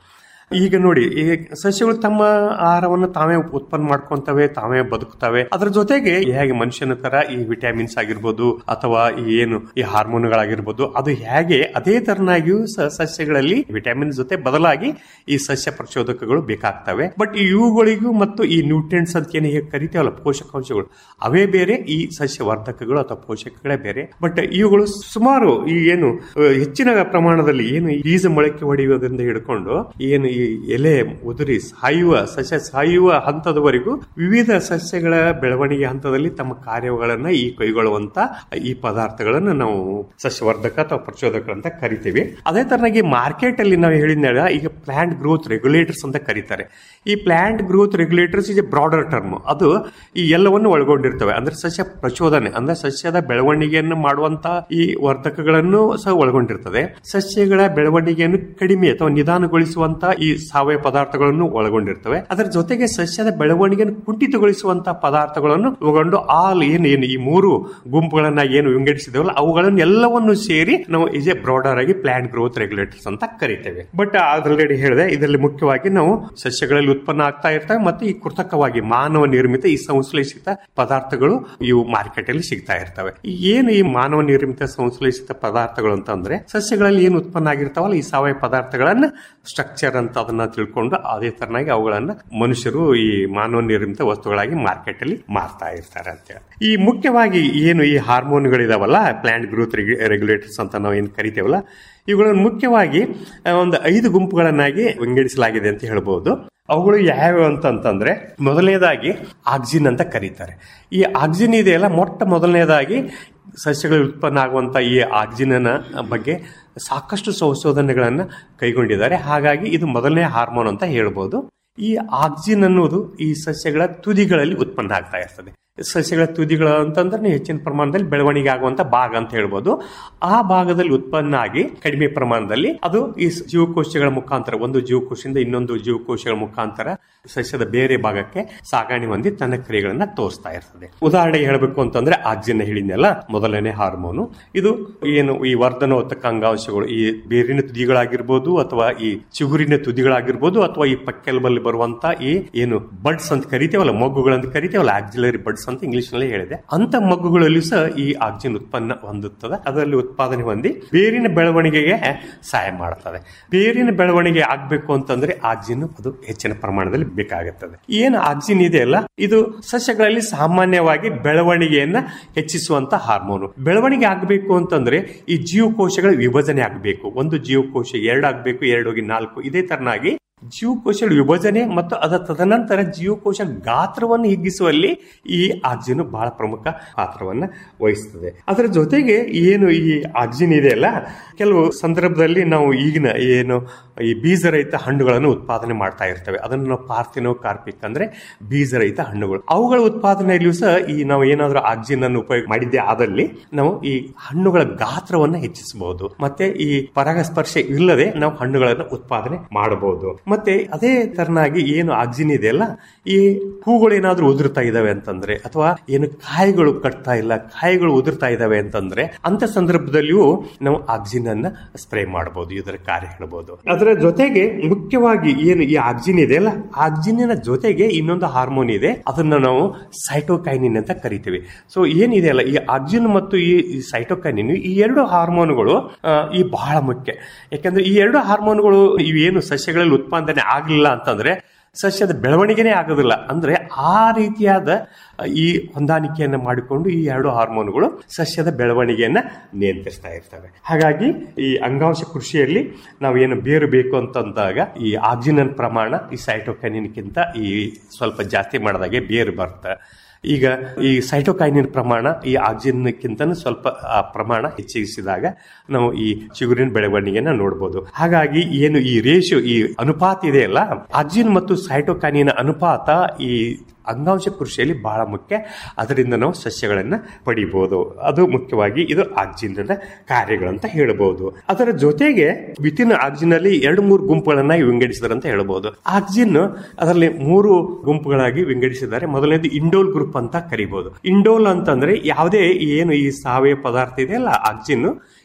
ಈಗ ನೋಡಿ ಈ ಸಸ್ಯಗಳು ತಮ್ಮ ಆಹಾರವನ್ನು ತಾವೇ ಉತ್ಪನ್ನ ಮಾಡ್ಕೊಂತವೆ ತಾವೇ ಬದುಕ್ತವೆ ಅದರ ಜೊತೆಗೆ ಹೇಗೆ ಮನುಷ್ಯನ ತರ ಈ ವಿಟಮಿನ್ಸ್ ಆಗಿರ್ಬೋದು ಅಥವಾ ಈ ಏನು ಈ ಹಾರ್ಮೋನ್ಗಳಾಗಿರ್ಬೋದು ಅದು ಹೇಗೆ ಅದೇ ತರನಾಗಿಯೂ ಸ- ಸಸ್ಯಗಳಲ್ಲಿ ವಿಟಮಿನ್ ಜೊತೆ ಬದಲಾಗಿ ಈ ಸಸ್ಯ ಪ್ರಚೋದಕಗಳು ಬೇಕಾಗ್ತವೆ ಬಟ್ ಇವುಗಳಿಗೂ ಮತ್ತು ಈ ನ್ಯೂಟ್ರಿಯೆಂಟ್ಸ್ ಅಂತ ಏನು ಹೇಗೆ ಕರಿತೇವಲ್ಲ ಪೋಷಕಾಂಶಗಳು ಅವೇ ಬೇರೆ ಈ ಸಸ್ಯ ವರ್ಧಕಗಳು ಅಥವಾ ಪೋಷಕಗಳೇ ಬೇರೆ ಬಟ್ ಇವುಗಳು ಸುಮಾರು ಈ ಏನು ಅಹ್, ಹೆಚ್ಚಿನ ಪ್ರಮಾಣದಲ್ಲಿ ಏನು ಈ ಬೀಜ ಮೊಳಕೆ ಹೊಡೆಯುವುದರಿಂದ ಹಿಡ್ಕೊಂಡು ಏನು ಈ ಎಲೆ ಉದುರಿ ಸಾಯುವ ಸಸ್ಯ ಸಾಯುವ ಹಂತದವರೆಗೂ ವಿವಿಧ ಸಸ್ಯಗಳ ಬೆಳವಣಿಗೆ ಹಂತದಲ್ಲಿ ತಮ್ಮ ಕಾರ್ಯಗಳನ್ನ ಈ ಕೈಗೊಳ್ಳುವಂತ ಈ ಪದಾರ್ಥಗಳನ್ನು ನಾವು ಸಸ್ಯವರ್ಧಕ ಅಥವಾ ಪ್ರಚೋದಕ ಅಂತ ಕರಿತೀವಿ ಅದೇ ತರನಾಗಿ ಮಾರ್ಕೆಟ್ ಅಲ್ಲಿ ನಾವು ಹೇಳಿದ್ನಾಗ ಈಗ ಪ್ಲಾಂಟ್ ಗ್ರೋತ್ ರೆಗ್ಯುಲೇಟರ್ಸ್ ಅಂತ ಕರೀತಾರೆ ಈ plant growth regulators is a broader term ಅದು ಈ ಎಲ್ಲವನ್ನು ಒಳಗೊಂಡಿರ್ತವೆ ಅಂದ್ರೆ ಸಸ್ಯ ಪ್ರಚೋದನೆ ಅಂದ್ರೆ ಸಸ್ಯದ ಬೆಳವಣಿಗೆಯನ್ನು ಮಾಡುವಂತ ಈ ವರ್ಧಕಗಳನ್ನು ಸಹ ಒಳಗೊಂಡಿರ್ತದೆ ಸಸ್ಯಗಳ ಬೆಳವಣಿಗೆಯನ್ನು ಕಡಿಮೆ ಅಥವಾ ನಿಧಾನಗೊಳಿಸುವಂತ ಈ ಸಾವಯವ ಪದಾರ್ಥಗಳನ್ನು ಒಳಗೊಂಡಿರ್ತವೆ ಅದರ ಜೊತೆಗೆ ಸಸ್ಯದ ಬೆಳವಣಿಗೆಯನ್ನು ಕುಂಠಿತಗೊಳಿಸುವಂತ ಪದಾರ್ಥಗಳನ್ನು ಒಳಗೊಂಡು ಆಲ್ ಏನು ಏನು ಈ ಮೂರು ಗುಂಪುಗಳನ್ನ ಏನು ವಿಂಗಡಿಸಿದೇವಲ್ಲ ಅವುಗಳನ್ನು ಎಲ್ಲವನ್ನು ಸೇರಿ ನಾವು ಇಸ್ ಎ ಬ್ರಾಡರ್ ಆಗಿ ಪ್ಲಾಂಟ್ ಗ್ರೋತ್ ರೆಗ್ಯುಲೇಟರ್ಸ್ ಅಂತ ಕರಿತೇವೆ ಬಟ್ ಆಲ್ರೆಡಿ ಹೇಳಿದೆ ಇದರಲ್ಲಿ ಮುಖ್ಯವಾಗಿ ನಾವು ಸಸ್ಯಗಳಲ್ಲಿ ಉತ್ಪನ್ನ ಆಗ್ತಾ ಇರ್ತವೆ ಮತ್ತೆ ಈ ಕೃತಕವಾಗಿ ಮಾನವ ನಿರ್ಮಿತ ಈ ಸಂಶ್ಲೇಷಿತ ಪದಾರ್ಥಗಳು ಇವು ಮಾರ್ಕೆಟ್ ಅಲ್ಲಿ ಸಿಗ್ತಾ ಇರ್ತವೆ ಈ ಏನು ಈ ಮಾನವ ನಿರ್ಮಿತ ಸಂಶ್ಲೇಷಿತ ಪದಾರ್ಥಗಳು ಅಂತಂದ್ರೆ ಸಸ್ಯಗಳಲ್ಲಿ ಏನು ಉತ್ಪನ್ನ ಆಗಿರ್ತಾವಲ್ಲ ಈ ಸಾವಯವ ಪದಾರ್ಥಗಳನ್ನ ಸ್ಟ್ರಕ್ಚರ್ ಅಂತ ಅದನ್ನ ತಿಳ್ಕೊಂಡು ಅದೇ ತರನಾಗಿ ಅವುಗಳನ್ನ ಮನುಷ್ಯರು ಈ ಮಾನವ ನಿರ್ಮಿತ ವಸ್ತುಗಳಾಗಿ ಮಾರ್ಕೆಟ್ ಅಲ್ಲಿ ಮಾರ್ತಾ ಇರ್ತಾರೆ ಅಂತ ಹೇಳಿ ಈ ಮುಖ್ಯವಾಗಿ ಏನು ಈ ಹಾರ್ಮೋನ್ಗಳಿದಾವಲ್ಲ ಪ್ಲಾಂಟ್ ಗ್ರೋತ್ ರೆಗ್ಯುಲೇಟರ್ಸ್ ಅಂತ ನಾವು ಏನು ಕರಿತೇವಲ್ಲ ಇವುಗಳನ್ನು ಮುಖ್ಯವಾಗಿ ಆ, ಒಂದು ಐದು ಗುಂಪುಗಳನ್ನಾಗಿ ವಿಂಗಡಿಸಲಾಗಿದೆ ಅಂತ ಹೇಳ್ಬೋದು ಅವುಗಳು ಯಾವ್ಯಾವ ಅಂತಂತಂದ್ರೆ ಮೊದಲನೇದಾಗಿ ಆಕ್ಸಿನ್ ಅಂತ ಕರೀತಾರೆ ಈ ಆಕ್ಸಿನ್ ಇದೆಯಲ್ಲ ಮೊಟ್ಟ ಮೊದಲನೇದಾಗಿ ಸಸ್ಯಗಳಲ್ಲಿ ಉತ್ಪನ್ನ ಆಗುವಂತ ಈ ಆಕ್ಸಿನ ಬಗ್ಗೆ ಸಾಕಷ್ಟು ಸಂಶೋಧನೆಗಳನ್ನು ಕೈಗೊಂಡಿದ್ದಾರೆ ಹಾಗಾಗಿ ಇದು ಮೊದಲನೇ ಹಾರ್ಮೋನ್ ಅಂತ ಹೇಳ್ಬೋದು ಈ ಆಕ್ಸಿನ್ ಅನ್ನೋದು ಈ ಸಸ್ಯಗಳ ತುದಿಗಳಲ್ಲಿ ಉತ್ಪನ್ನ ಆಗ್ತಾ ಇರ್ತದೆ ಸಸ್ಯಗಳ ತುದಿಗಳು ಅಂತಂದ್ರೆ ನೀವು ಹೆಚ್ಚಿನ ಪ್ರಮಾಣದಲ್ಲಿ ಬೆಳವಣಿಗೆ ಆಗುವಂತ ಭಾಗ ಅಂತ ಹೇಳ್ಬೋದು ಆ ಭಾಗದಲ್ಲಿ ಉತ್ಪನ್ನ ಆಗಿ ಕಡಿಮೆ ಪ್ರಮಾಣದಲ್ಲಿ ಅದು ಈ ಜೀವಕೋಶಗಳ ಮುಖಾಂತರ ಒಂದು ಜೀವಕೋಶದಿಂದ ಇನ್ನೊಂದು ಜೀವಕೋಶಗಳ ಮುಖಾಂತರ ಸಸ್ಯದ ಬೇರೆ ಭಾಗಕ್ಕೆ ಸಾಗಣೆ ಹೊಂದಿ ತನ್ನ ಕ್ರಿಯೆಗಳನ್ನ ತೋರಿಸ್ತಾ ಇರ್ತದೆ ಉದಾಹರಣೆಗೆ ಹೇಳಬೇಕು ಅಂತಂದ್ರೆ ಆಕ್ಸಿನ್ ಹೇಳಿದ್ನಲ್ಲ ಮೊದಲನೇ ಹಾರ್ಮೋನು ಇದು ಏನು ಈ ವರ್ಧನೋತ್ತಕ ಅಂಗಾಂಶಗಳು ಈ ಬೇರಿನ ತುದಿಗಳಾಗಿರ್ಬೋದು ಅಥವಾ ಈ ಚಿಗುರಿನ ತುದಿಗಳಾಗಿರ್ಬೋದು ಅಥವಾ ಈ ಪಕ್ಕೆಲ್ಬಲ್ಲಿ ಬರುವಂತ ಈ ಏನು ಬಡ್ಸ್ ಅಂತ ಕರಿತೇವಲ್ಲ ಮಗ್ಗುಗಳಂತ ಕರಿತೇವಲ್ಲ ಆಕ್ಸಿಲರಿ ಬಡ್ಸ್ ಅಂತ ಇಂಗ್ಲಿಷ್ ನಲ್ಲಿ ಹೇಳಿದೆ ಅಂತ ಮಗ್ಗುಗಳಲ್ಲಿ ಸಹ ಈ ಆಕ್ಸಿನ್ ಉತ್ಪನ್ನ ಹೊಂದುತ್ತದೆ ಅದರಲ್ಲಿ ಉತ್ಪಾದನೆ ಹೊಂದಿ ಬೇರಿನ ಬೆಳವಣಿಗೆಗೆ ಸಹಾಯ ಮಾಡುತ್ತದೆ ಬೇರಿನ ಬೆಳವಣಿಗೆ ಆಗ್ಬೇಕು ಅಂತಂದ್ರೆ ಆಕ್ಸಿನ್ ಅದು ಹೆಚ್ಚಿನ ಪ್ರಮಾಣದಲ್ಲಿ ಬೇಕಾಗುತ್ತದೆ ಏನು ಆಕ್ಸಿನ್ ಇದೆಯಲ್ಲ ಇದು ಸಸ್ಯಗಳಲ್ಲಿ ಸಾಮಾನ್ಯವಾಗಿ ಬೆಳವಣಿಗೆಯನ್ನ ಹೆಚ್ಚಿಸುವಂತ ಹಾರ್ಮೋನು ಬೆಳವಣಿಗೆ ಆಗಬೇಕು ಅಂತಂದ್ರೆ ಈ ಜೀವಕೋಶಗಳ ವಿಭಜನೆ ಆಗಬೇಕು ಒಂದು ಜೀವಕೋಶ ಎರಡು ಆಗಬೇಕು ಎರಡು ಹೋಗಿ ನಾಲ್ಕು ಇದೇ ತರನಾಗಿ ಜೀವಕೋಶಗಳ ವಿಭಜನೆ ಮತ್ತು ಅದರ ತದನಂತರ ಜೀವಕೋಶ ಗಾತ್ರವನ್ನು ಹಿಗ್ಗಿಸುವಲ್ಲಿ ಈ ಆಕ್ಸಿನ್ ಬಹಳ ಪ್ರಮುಖ ಪಾತ್ರವನ್ನ ವಹಿಸ್ತದೆ ಅದರ ಜೊತೆಗೆ ಏನು ಈ ಆಕ್ಸಿನ್ ಇದೆಯಲ್ಲ ಕೆಲವು ಸಂದರ್ಭದಲ್ಲಿ ನಾವು ಈಗಿನ ಏನು ಈ ಬೀಜರಹಿತ ಹಣ್ಣುಗಳನ್ನು ಉತ್ಪಾದನೆ ಮಾಡ್ತಾ ಇರ್ತೇವೆ ಅದನ್ನು ನಾವು ಪಾರ್ಥಿನೋ ಕಾರ್ಪಿಕ್ ಅಂದ್ರೆ ಬೀಜರಹಿತ ಹಣ್ಣುಗಳು ಅವುಗಳ ಉತ್ಪಾದನೆಯಲ್ಲಿಯೂ ಸಹ ಈ ನಾವು ಏನಾದರೂ ಆಕ್ಸಿನ್ ಅನ್ನು ಉಪಯೋಗ ಮಾಡಿದ್ದೆ ಆದಲ್ಲಿ ನಾವು ಈ ಹಣ್ಣುಗಳ ಗಾತ್ರವನ್ನು ಹೆಚ್ಚಿಸಬಹುದು ಮತ್ತೆ ಈ ಪರಾಗಸ್ಪರ್ಶ ಇಲ್ಲದೆ ನಾವು ಹಣ್ಣುಗಳನ್ನು ಉತ್ಪಾದನೆ ಮಾಡಬಹುದು ಮತ್ತೆ ಅದೇ ತರನಾಗಿ ಏನು ಆಕ್ಸಿನ್ ಇದೆಯಲ್ಲ ಈ ಹೂಗಳು ಏನಾದ್ರೂ ಉದುರ್ತಾ ಇದಾವೆ ಅಂತಂದ್ರೆ ಅಥವಾ ಏನು ಕಾಯಿಗಳು ಕಟ್ತಾ ಇಲ್ಲ ಕಾಯಿಗಳು ಉದುರ್ತಾ ಇದಾವೆ ಅಂತಂದ್ರೆ ಅಂತ ಸಂದರ್ಭದಲ್ಲಿಯೂ ನಾವು ಆಕ್ಸಿನ್ ಅನ್ನ ಸ್ಪ್ರೇ ಮಾಡಬಹುದು ಇದರ ಕಾರ್ಯ ಹೇಳ್ಬೋದು ಅದರ ಜೊತೆಗೆ ಮುಖ್ಯವಾಗಿ ಏನು ಈ ಆಕ್ಸಿನ್ ಇದೆಯಲ್ಲ ಆಕ್ಸಿನಿನ ಜೊತೆಗೆ ಇನ್ನೊಂದು ಹಾರ್ಮೋನ್ ಇದೆ ಅದನ್ನ ನಾವು ಸೈಟೋಕೈನಿನ್ ಅಂತ ಕರಿತೀವಿ ಸೊ ಏನಿದೆಯಲ್ಲ ಈ ಆಕ್ಸಿನ್ ಮತ್ತು ಈ ಸೈಟೋಕೈನಿನ್ ಈ ಎರಡು ಹಾರ್ಮೋನ್ಗಳು ಆ, ಈ ಬಹಳ ಮುಖ್ಯ ಯಾಕಂದ್ರೆ ಈ ಎರಡು ಹಾರ್ಮೋನ್ಗಳು ಇವೇನು ಸಸ್ಯಗಳಲ್ಲಿ ಉತ್ಪಾದನೆ ಆಗಲಿಲ್ಲ ಅಂತಂದ್ರೆ ಸಸ್ಯದ ಬೆಳವಣಿಗೆನೇ ಆಗೋದಿಲ್ಲ ಅಂದ್ರೆ ಆ ರೀತಿಯಾದ ಈ ಹೊಂದಾಣಿಕೆಯನ್ನು ಮಾಡಿಕೊಂಡು ಈ ಎರಡು ಹಾರ್ಮೋನ್ಗಳು ಸಸ್ಯದ ಬೆಳವಣಿಗೆಯನ್ನ ನಿಯಂತ್ರಿಸ್ತಾ ಇರ್ತವೆ ಹಾಗಾಗಿ ಈ ಅಂಗಾಂಶ ಕೃಷಿಯಲ್ಲಿ ನಾವು ಏನು ಬೇರು ಬೇಕು ಅಂತಂದಾಗ ಈ ಆಕ್ಸಿಜನ್ ಪ್ರಮಾಣ ಈ ಸೈಟೋಕೈನಿನ್ಗಿಂತ ಈ ಸ್ವಲ್ಪ ಜಾಸ್ತಿ ಮಾಡಿದಾಗೆ ಬೇರು ಬರುತ್ತೆ ಈಗ ಈ ಸೈಟೋಕೈನಿನ್ ಪ್ರಮಾಣ ಈ ಆಕ್ಸಿಜನ್ಕ್ಕಿಂತ ಸ್ವಲ್ಪ ಆ ಪ್ರಮಾಣ ಹೆಚ್ಚಿಸಿದಾಗ ನಾವು ಈ ಚಿಗುರಿನ ಬೆಳವಣಿಗೆನ ನೋಡಬಹುದು ಹಾಗಾಗಿ ಏನು ಈ ರೇಷಿಯೋ ಈ ಅನುಪಾತ ಇದೆಯಲ್ಲ ಆಕ್ಸಿಜನ್ ಮತ್ತು ಸೈಟೋಕೈನಿನ್ ಅನುಪಾತ ಈ ಅಂಗಾಂಶ ಕೃಷಿಯಲ್ಲಿ ಬಹಳ ಮುಖ್ಯ ಅದರಿಂದ ನಾವು ಸಸ್ಯಗಳನ್ನ ಪಡಿಬಹುದು ಅದು ಮುಖ್ಯವಾಗಿ ಇದು ಆಕ್ಸಿಜನ್ ಕಾರ್ಯಗಳಂತ ಹೇಳಬಹುದು ಅದರ ಜೊತೆಗೆ ವಿತಿನ್ ಆಕ್ಸಿಜನ್ ಅಲ್ಲಿ ಎರಡು ಮೂರು ಗುಂಪುಗಳನ್ನ ವಿಂಗಡಿಸಿದಾರೆ ಅಂತ ಹೇಳಬಹುದು ಆಕ್ಸಿಜನ್ ಅದರಲ್ಲಿ ಮೂರು ಗುಂಪುಗಳಾಗಿ ವಿಂಗಡಿಸಿದ್ದಾರೆ ಮೊದಲನೇದು ಇಂಡೋಲ್ ಗ್ರೂಪ್ ಅಂತ ಕರಿಬಹುದು ಇಂಡೋಲ್ ಅಂತಂದ್ರೆ ಯಾವುದೇ ಏನು ಈ ಸಾವಯವ ಪದಾರ್ಥ ಇದೆಯಲ್ಲ ಆಕ್ಸಿಜನ್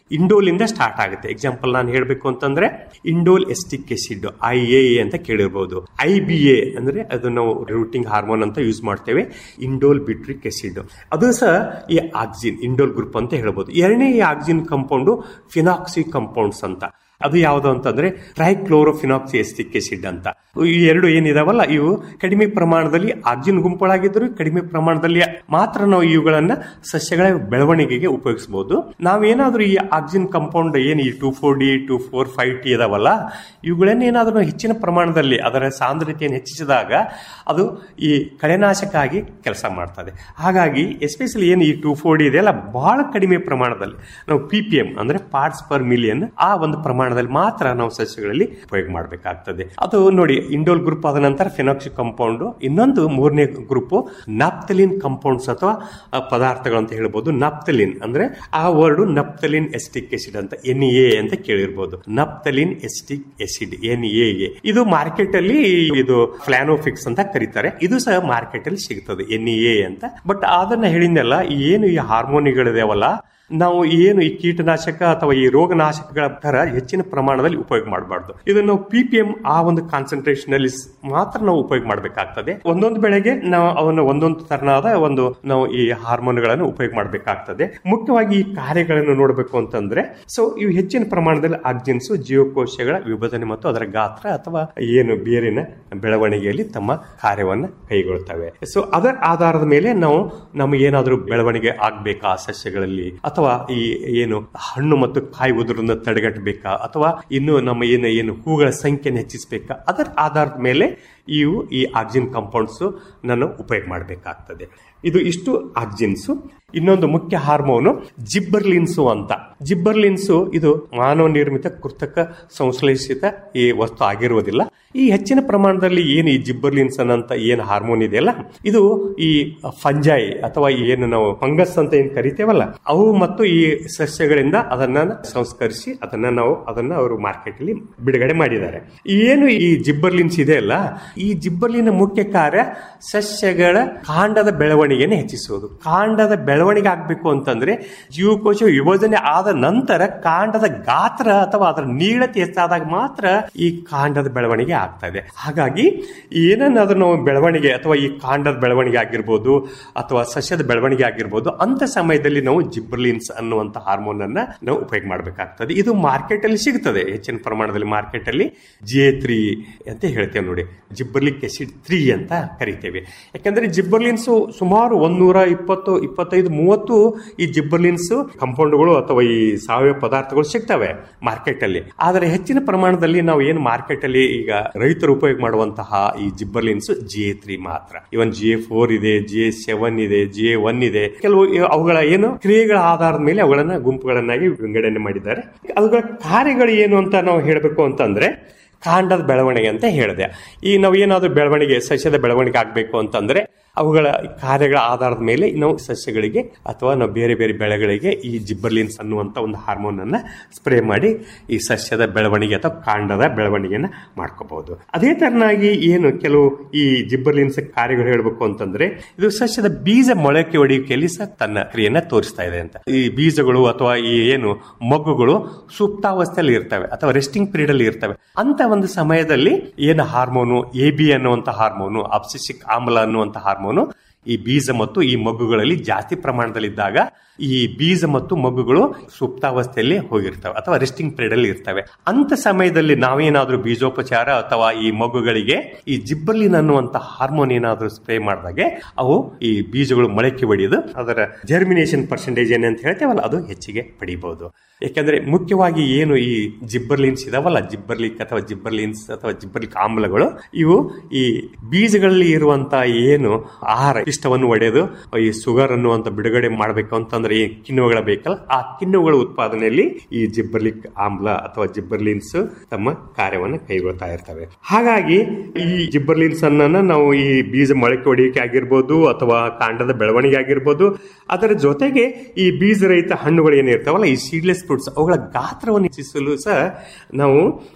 ಇಂಡೋಲ್ ಇಂದ ಸ್ಟಾರ್ಟ್ ಆಗುತ್ತೆ ಎಕ್ಸಾಂಪಲ್ ನಾನು ಹೇಳಬೇಕು ಅಂತಂದ್ರೆ indole acetic acid I A ಅಂತ ಕೇಳಿರ್ಬೋದು ಐ ಬಿ ಎ ಅಂದ್ರೆ ಅದು ನಾವು ರೂಟಿಂಗ್ ಹಾರ್ಮೋನ್ ಅಂತ ಯೂಸ್ ಮಾಡ್ತೇವೆ ಇಂಡೋಲ್ ಬಿಟ್ರಿಕ್ ಎಸಿಡ್ ಅದು ಸಹ ಈ ಆಕ್ಸಿನ್ ಇಂಡೋಲ್ ಗ್ರೂಪ್ ಅಂತ ಹೇಳ್ಬೋದು ಎರಡನೇ ಈ ಆಕ್ಸಿನ್ ಕಂಪೌಂಡು ಫಿನಾಕ್ಸಿ ಕಂಪೌಂಡ್ಸ್ ಅಂತ ಅದು ಯಾವುದು ಅಂತಂದ್ರೆ ಟ್ರೈಕ್ಲೋರೋಫಿನಾಕ್ಸಿ ಎಸ್ಟಿಕ್ ಎಸಿಡ್ ಅಂತ ಈ ಎರಡು ಏನಿದಾವಲ್ಲ ಇವು ಕಡಿಮೆ ಪ್ರಮಾಣದಲ್ಲಿ ಆಕ್ಸಿನ್ ಗುಂಪುಗಳಾಗಿದ್ದರೂ ಕಡಿಮೆ ಪ್ರಮಾಣದಲ್ಲಿ ಮಾತ್ರ ನಾವು ಇವುಗಳನ್ನ ಸಸ್ಯಗಳ ಬೆಳವಣಿಗೆಗೆ ಉಪಯೋಗಿಸಬಹುದು ನಾವೇನಾದ್ರೂ ಈ ಆಕ್ಸಿನ್ ಕಂಪೌಂಡ್ ಏನು ಈ two four D two four five T ಇದಾವಲ್ಲ ಇವುಗಳನ್ನ ಏನಾದ್ರೂ ಹೆಚ್ಚಿನ ಪ್ರಮಾಣದಲ್ಲಿ ಅದರ ಸಾಂದ್ರತೆಯನ್ನು ಹೆಚ್ಚಿಸಿದಾಗ ಅದು ಈ ಕಳೆನಾಶಕ ಆಗಿ ಕೆಲಸ ಮಾಡ್ತದೆ ಹಾಗಾಗಿ ಎಸ್ಪೆಷಲಿ ಏನು ಈ ಟೂ ಫೋರ್ ಡಿ ಇದೆಯಲ್ಲ ಬಹಳ ಕಡಿಮೆ ಪ್ರಮಾಣದಲ್ಲಿ ನಾವು ಪಿ ಪಿ ಎಂ ಅಂದ್ರೆ ಪಾರ್ಟ್ಸ್ ಪರ್ ಮಿಲಿಯನ್ ಆ ಒಂದು ಪ್ರಮಾಣದಲ್ಲಿ ಮಾತ್ರ ನಾವು ಸಸ್ಯಗಳಲ್ಲಿ ಉಪಯೋಗ ಮಾಡಬೇಕಾಗ್ತದೆ ಅದು ನೋಡಿ ಇಂಡೋಲ್ ಗ್ರೂಪ್ ಆದ ನಂತರ ಫಿನಾಕ್ಸಿ ಕಂಪೌಂಡ್ ಇನ್ನೊಂದು ಮೂರನೇ ಗ್ರೂಪ್ ನಾಪ್ತಲಿನ್ ಕಂಪೌಂಡ್ಸ್ ಅಥವಾ ಆ, ಪದಾರ್ಥಗಳು ಅಂತ ಹೇಳ್ಬೋದು ನಾಪ್ತಲಿನ್ ಅಂದ್ರೆ ಆ ವರ್ಡ್ ನಪ್ತಲಿನ್ ಎಸ್ಟಿಕ್ ಎಸಿಡ್ ಅಂತ ಎನ್ ಎ ಅಂತ ಕೇಳಿರ್ಬೋದು naphthalene acetic acid N A ಇದು ಮಾರ್ಕೆಟ್ ಅಲ್ಲಿ ಇದು ಫ್ಲಾನೋಫಿಕ್ಸ್ ಅಂತ ಕರೀತಾರೆ ಇದು ಸಹ ಮಾರ್ಕೆಟ್ ಅಲ್ಲಿ ಸಿಗ್ತದೆ ಎನ್ ಎ ಅಂತ ಬಟ್ ಅದನ್ನ ಹೇಳಿದ್ನಲ್ಲ ಏನು ಈ ಹಾರ್ಮೋನಿಗಳಿದಾವಲ್ಲ ನಾವು ಏನು ಈ ಕೀಟನಾಶಕ ಅಥವಾ ಈ ರೋಗನಾಶಕಗಳ ತರ ಹೆಚ್ಚಿನ ಪ್ರಮಾಣದಲ್ಲಿ ಉಪಯೋಗ ಮಾಡಬಾರ್ದು ಇದನ್ನು ನಾವು ಪಿ ಪಿ ಎಂ ಆ ಒಂದು ಕಾನ್ಸಂಟ್ರೇಷನ್ ಅಲ್ಲಿ ಸ್- ಮಾತ್ರ ನಾವು ಉಪಯೋಗ ಮಾಡಬೇಕಾಗ್ತದೆ ಒಂದೊಂದು ಬೆಳೆಗೆ ನಾವು ಅವನ್ನ ಒಂದೊಂದು ತರನಾದ ಒಂದು ನಾವು ಈ ಹಾರ್ಮೋನ್ಗಳನ್ನು ಉಪಯೋಗ ಮಾಡಬೇಕಾಗ್ತದೆ ಮುಖ್ಯವಾಗಿ ಈ ಕಾರ್ಯಗಳನ್ನು ನೋಡಬೇಕು ಅಂತಂದ್ರೆ ಸೊ ಇವು ಹೆಚ್ಚಿನ ಪ್ರಮಾಣದಲ್ಲಿ ಆಕ್ಸಿನ್ಸ್ ಜೀವಕೋಶಗಳ ವಿಭಜನೆ ಮತ್ತು ಅದರ ಗಾತ್ರ ಅಥವಾ ಏನು ಬೇರಿನ ಬೆಳವಣಿಗೆಯಲ್ಲಿ ತಮ್ಮ ಕಾರ್ಯವನ್ನ ಕೈಗೊಳ್ತವೆ ಸೊ ಅದರ ಆಧಾರದ ಮೇಲೆ ನಾವು ನಮಗೆ ಏನಾದರೂ ಬೆಳವಣಿಗೆ ಆಗ್ಬೇಕಾ ಸಸ್ಯಗಳಲ್ಲಿ ಅಥವಾ ಈ ಏನು ಹಣ್ಣು ಮತ್ತು ಕಾಯಿ ಉದುರನ್ನ ತಡೆಗಟ್ಟಬೇಕಾ ಅಥವಾ ಇನ್ನು ನಮ್ಮ ಏನು ಏನು ಹೂಗಳ ಸಂಖ್ಯೆಯನ್ನು ಹೆಚ್ಚಿಸಬೇಕಾ ಅದರ ಆಧಾರದ ಮೇಲೆ ಇವು ಈ ಆಕ್ಸಿನ್ ಕಂಪೌಂಡ್ಸ್ ನಾನು ಉಪಯೋಗ ಮಾಡಬೇಕಾಗ್ತದೆ ಇದು ಇಷ್ಟು ಆಕ್ಸಿನ್ಸ್ ಇನ್ನೊಂದು ಮುಖ್ಯ ಹಾರ್ಮೋನು ಜಿಬ್ಬರ್ಲಿನ್ಸು ಅಂತ ಜಿಬ್ಬರ್ಲಿನ್ಸು ಇದು ಮಾನವ ನಿರ್ಮಿತ ಕೃತಕ ಸಂಶ್ಲೇಷಿತ ಈ ವಸ್ತು ಆಗಿರುವುದಿಲ್ಲ ಈ ಹೆಚ್ಚಿನ ಪ್ರಮಾಣದಲ್ಲಿ ಏನು ಈ ಜಿಬ್ಬರ್ಲಿನ್ಸ್ ಅಂತ ಏನು ಹಾರ್ಮೋನ್ ಇದೆಯಲ್ಲ ಇದು ಈ ಫಂಜಾಯಿ ಅಥವಾ ಏನು ನಾವು ಫಂಗಸ್ ಅಂತ ಏನ್ ಕರಿತೇವಲ್ಲ ಅವು ಮತ್ತು ಈ ಸಸ್ಯಗಳಿಂದ ಅದನ್ನ ಸಂಸ್ಕರಿಸಿ ಅದನ್ನ ನಾವು ಅದನ್ನ ಅವರು ಮಾರ್ಕೆಟ್ ಅಲ್ಲಿ ಬಿಡುಗಡೆ ಮಾಡಿದ್ದಾರೆ ಏನು ಈ ಜಿಬ್ಬರ್ಲಿನ್ಸ್ ಇದೆಯಲ್ಲ ಈ ಜಿಬ್ಬರ್ಲಿನ ಮುಖ್ಯ ಕಾರ್ಯ ಸಸ್ಯಗಳ ಕಾಂಡದ ಬೆಳವಣಿಗೆಯನ್ನು ಹೆಚ್ಚಿಸುವುದು ಕಾಂಡದ ಬೆಳವಣಿಗೆ ಆಗ್ಬೇಕು ಅಂತಂದ್ರೆ ಜೀವಕೋಶ ವಿಭಜನೆ ಆದ ನಂತರ ಕಾಂಡದ ಗಾತ್ರ ಅಥವಾ ಅದರ ನೀಳತೆ ಹೆಚ್ಚಾದಾಗ ಮಾತ್ರ ಈ ಕಾಂಡದ ಬೆಳವಣಿಗೆ ಆಗ್ತಾ ಇದೆ ಹಾಗಾಗಿ ಏನನ್ನಾದ್ರೂ ನಾವು ಬೆಳವಣಿಗೆ ಅಥವಾ ಈ ಕಾಂಡದ ಬೆಳವಣಿಗೆ ಆಗಿರ್ಬೋದು ಅಥವಾ ಸಸ್ಯದ ಬೆಳವಣಿಗೆ ಆಗಿರ್ಬೋದು ಅಂತ ಸಮಯದಲ್ಲಿ ನಾವು ಜಿಬ್ರಲಿನ್ಸ್ ಅನ್ನುವಂತ ಹಾರ್ಮೋನ್ ಅನ್ನ ನಾವು ಉಪಯೋಗ ಮಾಡಬೇಕಾಗ್ತದೆ ಇದು ಮಾರ್ಕೆಟ್ ಅಲ್ಲಿ ಸಿಗ್ತದೆ ಹೆಚ್ಚಿನ ಪ್ರಮಾಣದಲ್ಲಿ ಮಾರ್ಕೆಟ್ ಅಲ್ಲಿ ಜೆ ತ್ರೀ ಅಂತ ಹೇಳ್ತೇವೆ ನೋಡಿ ಜಿಬ್ಬರ್ಲಿಕ್ ಎಸಿಡ್ ತ್ರೀ ಅಂತ ಕರಿತೇವೆ ಯಾಕಂದ್ರೆ ಜಿಬ್ಬರ್ಲಿನ್ಸ್ ಸುಮಾರು ಒಂದೂರ ಇಪ್ಪತ್ತು ಇಪ್ಪತ್ತೈದು ಮೂವತ್ತು ಈ ಜಿಬ್ಬರ್ಲಿನ್ಸ್ ಕಂಪೌಂಡ್ಗಳು ಅಥವಾ ಈ ಸಾವಯವ ಪದಾರ್ಥಗಳು ಸಿಗ್ತವೆ ಮಾರ್ಕೆಟ್ ಅಲ್ಲಿ ಆದರೆ ಹೆಚ್ಚಿನ ಪ್ರಮಾಣದಲ್ಲಿ ನಾವು ಏನು ಮಾರ್ಕೆಟ್ ಅಲ್ಲಿ ಈಗ ರೈತರು ಉಪಯೋಗ ಮಾಡುವಂತಹ ಈ ಜಿಬ್ಬರ್ಲಿನ್ಸ್ ಜಿ ಎ ತ್ರೀ ಮಾತ್ರ ಇವನ್ ಜಿ ಎ ಫೋರ್ ಇದೆ ಜಿ ಎ ಸೆವೆನ್ ಇದೆ ಜಿ ಎ ಒನ್ ಇದೆ ಕೆಲವು ಇ- ಅವುಗಳ ಏನು ಕ್ರಿಯೆಗಳ ಆಧಾರದ ಮೇಲೆ ಅವುಗಳನ್ನ ಗುಂಪುಗಳನ್ನಾಗಿ ವಿಂಗಡಣೆ ಮಾಡಿದ್ದಾರೆ ಅವುಗಳ ಕಾರ್ಯಗಳು ಏನು ಅಂತ ನಾವು ಹೇಳಬೇಕು ಅಂತಂದ್ರೆ ಕಾಂಡದ ಬೆಳವಣಿಗೆ ಅಂತ ಹೇಳಿದೆ ಈ ನಾವು ಏನಾದರೂ ಬೆಳವಣಿಗೆ ಸಸ್ಯದ ಬೆಳವಣಿಗೆ ಆಗಬೇಕು ಅಂತಂದ್ರೆ ಅವುಗಳ ಕಾರ್ಯಗಳ ಆಧಾರದ ಮೇಲೆ ನಾವು ಸಸ್ಯಗಳಿಗೆ ಅಥವಾ ನಾವು ಬೇರೆ ಬೇರೆ ಬೆಳೆಗಳಿಗೆ ಈ ಜಿಬ್ಬರ್ಲಿನ್ಸ್ ಅನ್ನುವಂಥ ಒಂದು ಹಾರ್ಮೋನ್ ಅನ್ನ ಸ್ಪ್ರೇ ಮಾಡಿ ಈ ಸಸ್ಯದ ಬೆಳವಣಿಗೆ ಅಥವಾ ಕಾಂಡದ ಬೆಳವಣಿಗೆನ ಮಾಡ್ಕೋಬಹುದು ಅದೇ ತರನಾಗಿ ಏನು ಕೆಲವು ಈ ಜಿಬ್ಬರ್ಲಿನ್ಸ್ ಕಾರ್ಯಗಳು ಹೇಳಬೇಕು ಅಂತಂದ್ರೆ ಇದು ಸಸ್ಯದ ಬೀಜ ಮೊಳಕೆ ಹೊಡೆಯುವಿಕೆಯಲ್ಲಿ ಸಹ ತನ್ನ ಕ್ರಿಯೆಯನ್ನ ತೋರಿಸ್ತಾ ಇದೆ ಅಂತ ಈ ಬೀಜಗಳು ಅಥವಾ ಈ ಏನು ಮಗ್ಗುಗಳು ಸುಪ್ತಾವಸ್ಥೆಯಲ್ಲಿ ಇರ್ತವೆ ಅಥವಾ ರೆಸ್ಟಿಂಗ್ ಪೀರಿಯಡ್ ಅಲ್ಲಿ ಇರ್ತವೆ ಅಂತ ಒಂದು ಸಮಯದಲ್ಲಿ ಏನು ಹಾರ್ಮೋನು ಎ ಬಿ ಅನ್ನುವಂಥ ಹಾರ್ಮೋನು ಅಬ್ಸಿಸಿಕ್ ಆಮ್ಲ ಅನ್ನುವಂಥ ಹಾರ್ಮೋನು ಈ ಬೀಜ ಮತ್ತು ಈ ಮಗ್ಗುಗಳಲ್ಲಿ ಜಾಸ್ತಿ ಪ್ರಮಾಣದಲ್ಲಿದ್ದಾಗ ಈ ಬೀಜ ಮತ್ತು ಮಗ್ಗುಗಳು ಸುಪ್ತಾವಸ್ಥೆಯಲ್ಲಿ ಹೋಗಿರ್ತವೆ ಅಥವಾ ರೆಸ್ಟಿಂಗ್ ಪೀರಿಯಡ್ ಅಲ್ಲಿ ಇರ್ತವೆ ಅಂತ ಸಮಯದಲ್ಲಿ ನಾವೇನಾದ್ರೂ ಬೀಜೋಪಚಾರ ಅಥವಾ ಈ ಮಗುಗಳಿಗೆ ಈ ಜಿಬ್ಬರ್ಲಿನ್ ಅನ್ನುವಂತ ಹಾರ್ಮೋನ್ ಏನಾದ್ರೂ ಸ್ಪ್ರೇ ಮಾಡಿದಾಗೆ ಅವು ಈ ಬೀಜಗಳು ಮೊಳಕೆ ಹೊಡೆಯೋದು ಅದರ ಜರ್ಮಿನೇಷನ್ ಪರ್ಸೆಂಟೇಜ್ ಏನಂತ ಹೇಳ್ತೇವಲ್ಲ ಅದು ಹೆಚ್ಚಿಗೆ ಪಡಿಬಹುದು ಯಾಕಂದ್ರೆ ಮುಖ್ಯವಾಗಿ ಏನು ಈ ಜಿಬ್ಬರ್ಲಿನ್ಸ್ ಇದಾವಲ್ಲ ಜಿಬ್ಬರ್ಲಿಕ್ ಅಥವಾ ಜಿಬ್ಬರ್ಲಿನ್ಸ್ ಅಥವಾ ಜಿಬ್ಬರ್ಲಿಕ್ ಆಮ್ಲಗಳು ಇವು ಈ ಬೀಜಗಳಲ್ಲಿ ಇರುವಂತ ಏನು ಆಹಾರ ಇಷ್ಟವನ್ನು ಒಡೆದು ಈ ಸುಗರ್ ಅನ್ನುವಂತ ಬಿಡುಗಡೆ ಮಾಡಬೇಕು ಅಂತಂದ್ರೆ ಈ ಕಿಣ್ವಗಳ ಬೇಕಲ್ಲ ಆ ಕಿಣ್ವಗಳ ಉತ್ಪಾದನೆಯಲ್ಲಿ ಈ ಜಿಬ್ಬರ್ಲಿಕ್ ಆಮ್ಲ ಅಥವಾ ಜಿಬ್ಬರ್ಲಿನ್ಸ್ ತಮ್ಮ ಕಾರ್ಯವನ್ನು ಕೈಗೊಳ್ತಾ ಇರ್ತವೆ ಹಾಗಾಗಿ ಈ ಜಿಬ್ಬರ್ಲಿನ್ಸ್ ಅನ್ನ ನಾವು ಈ ಬೀಜ ಮೊಳಕೆ ಹೊಡೆಯುವಿಕೆ ಆಗಿರ್ಬೋದು ಅಥವಾ ಕಾಂಡದ ಬೆಳವಣಿಗೆ ಆಗಿರ್ಬೋದು ಅದರ ಜೊತೆಗೆ ಈ ಬೀಜ ರಹಿತ ಹಣ್ಣುಗಳು ಏನಿರ್ತಾವಲ್ಲ ಈ ಸೀಡ್ಲೆಸ್ ಫ್ರೂಟ್ಸ್ ಅವುಗಳ ಗಾತ್ರವನ್ನು ಹೆಚ್ಚಿಸಲು ಸಹ ನಾವು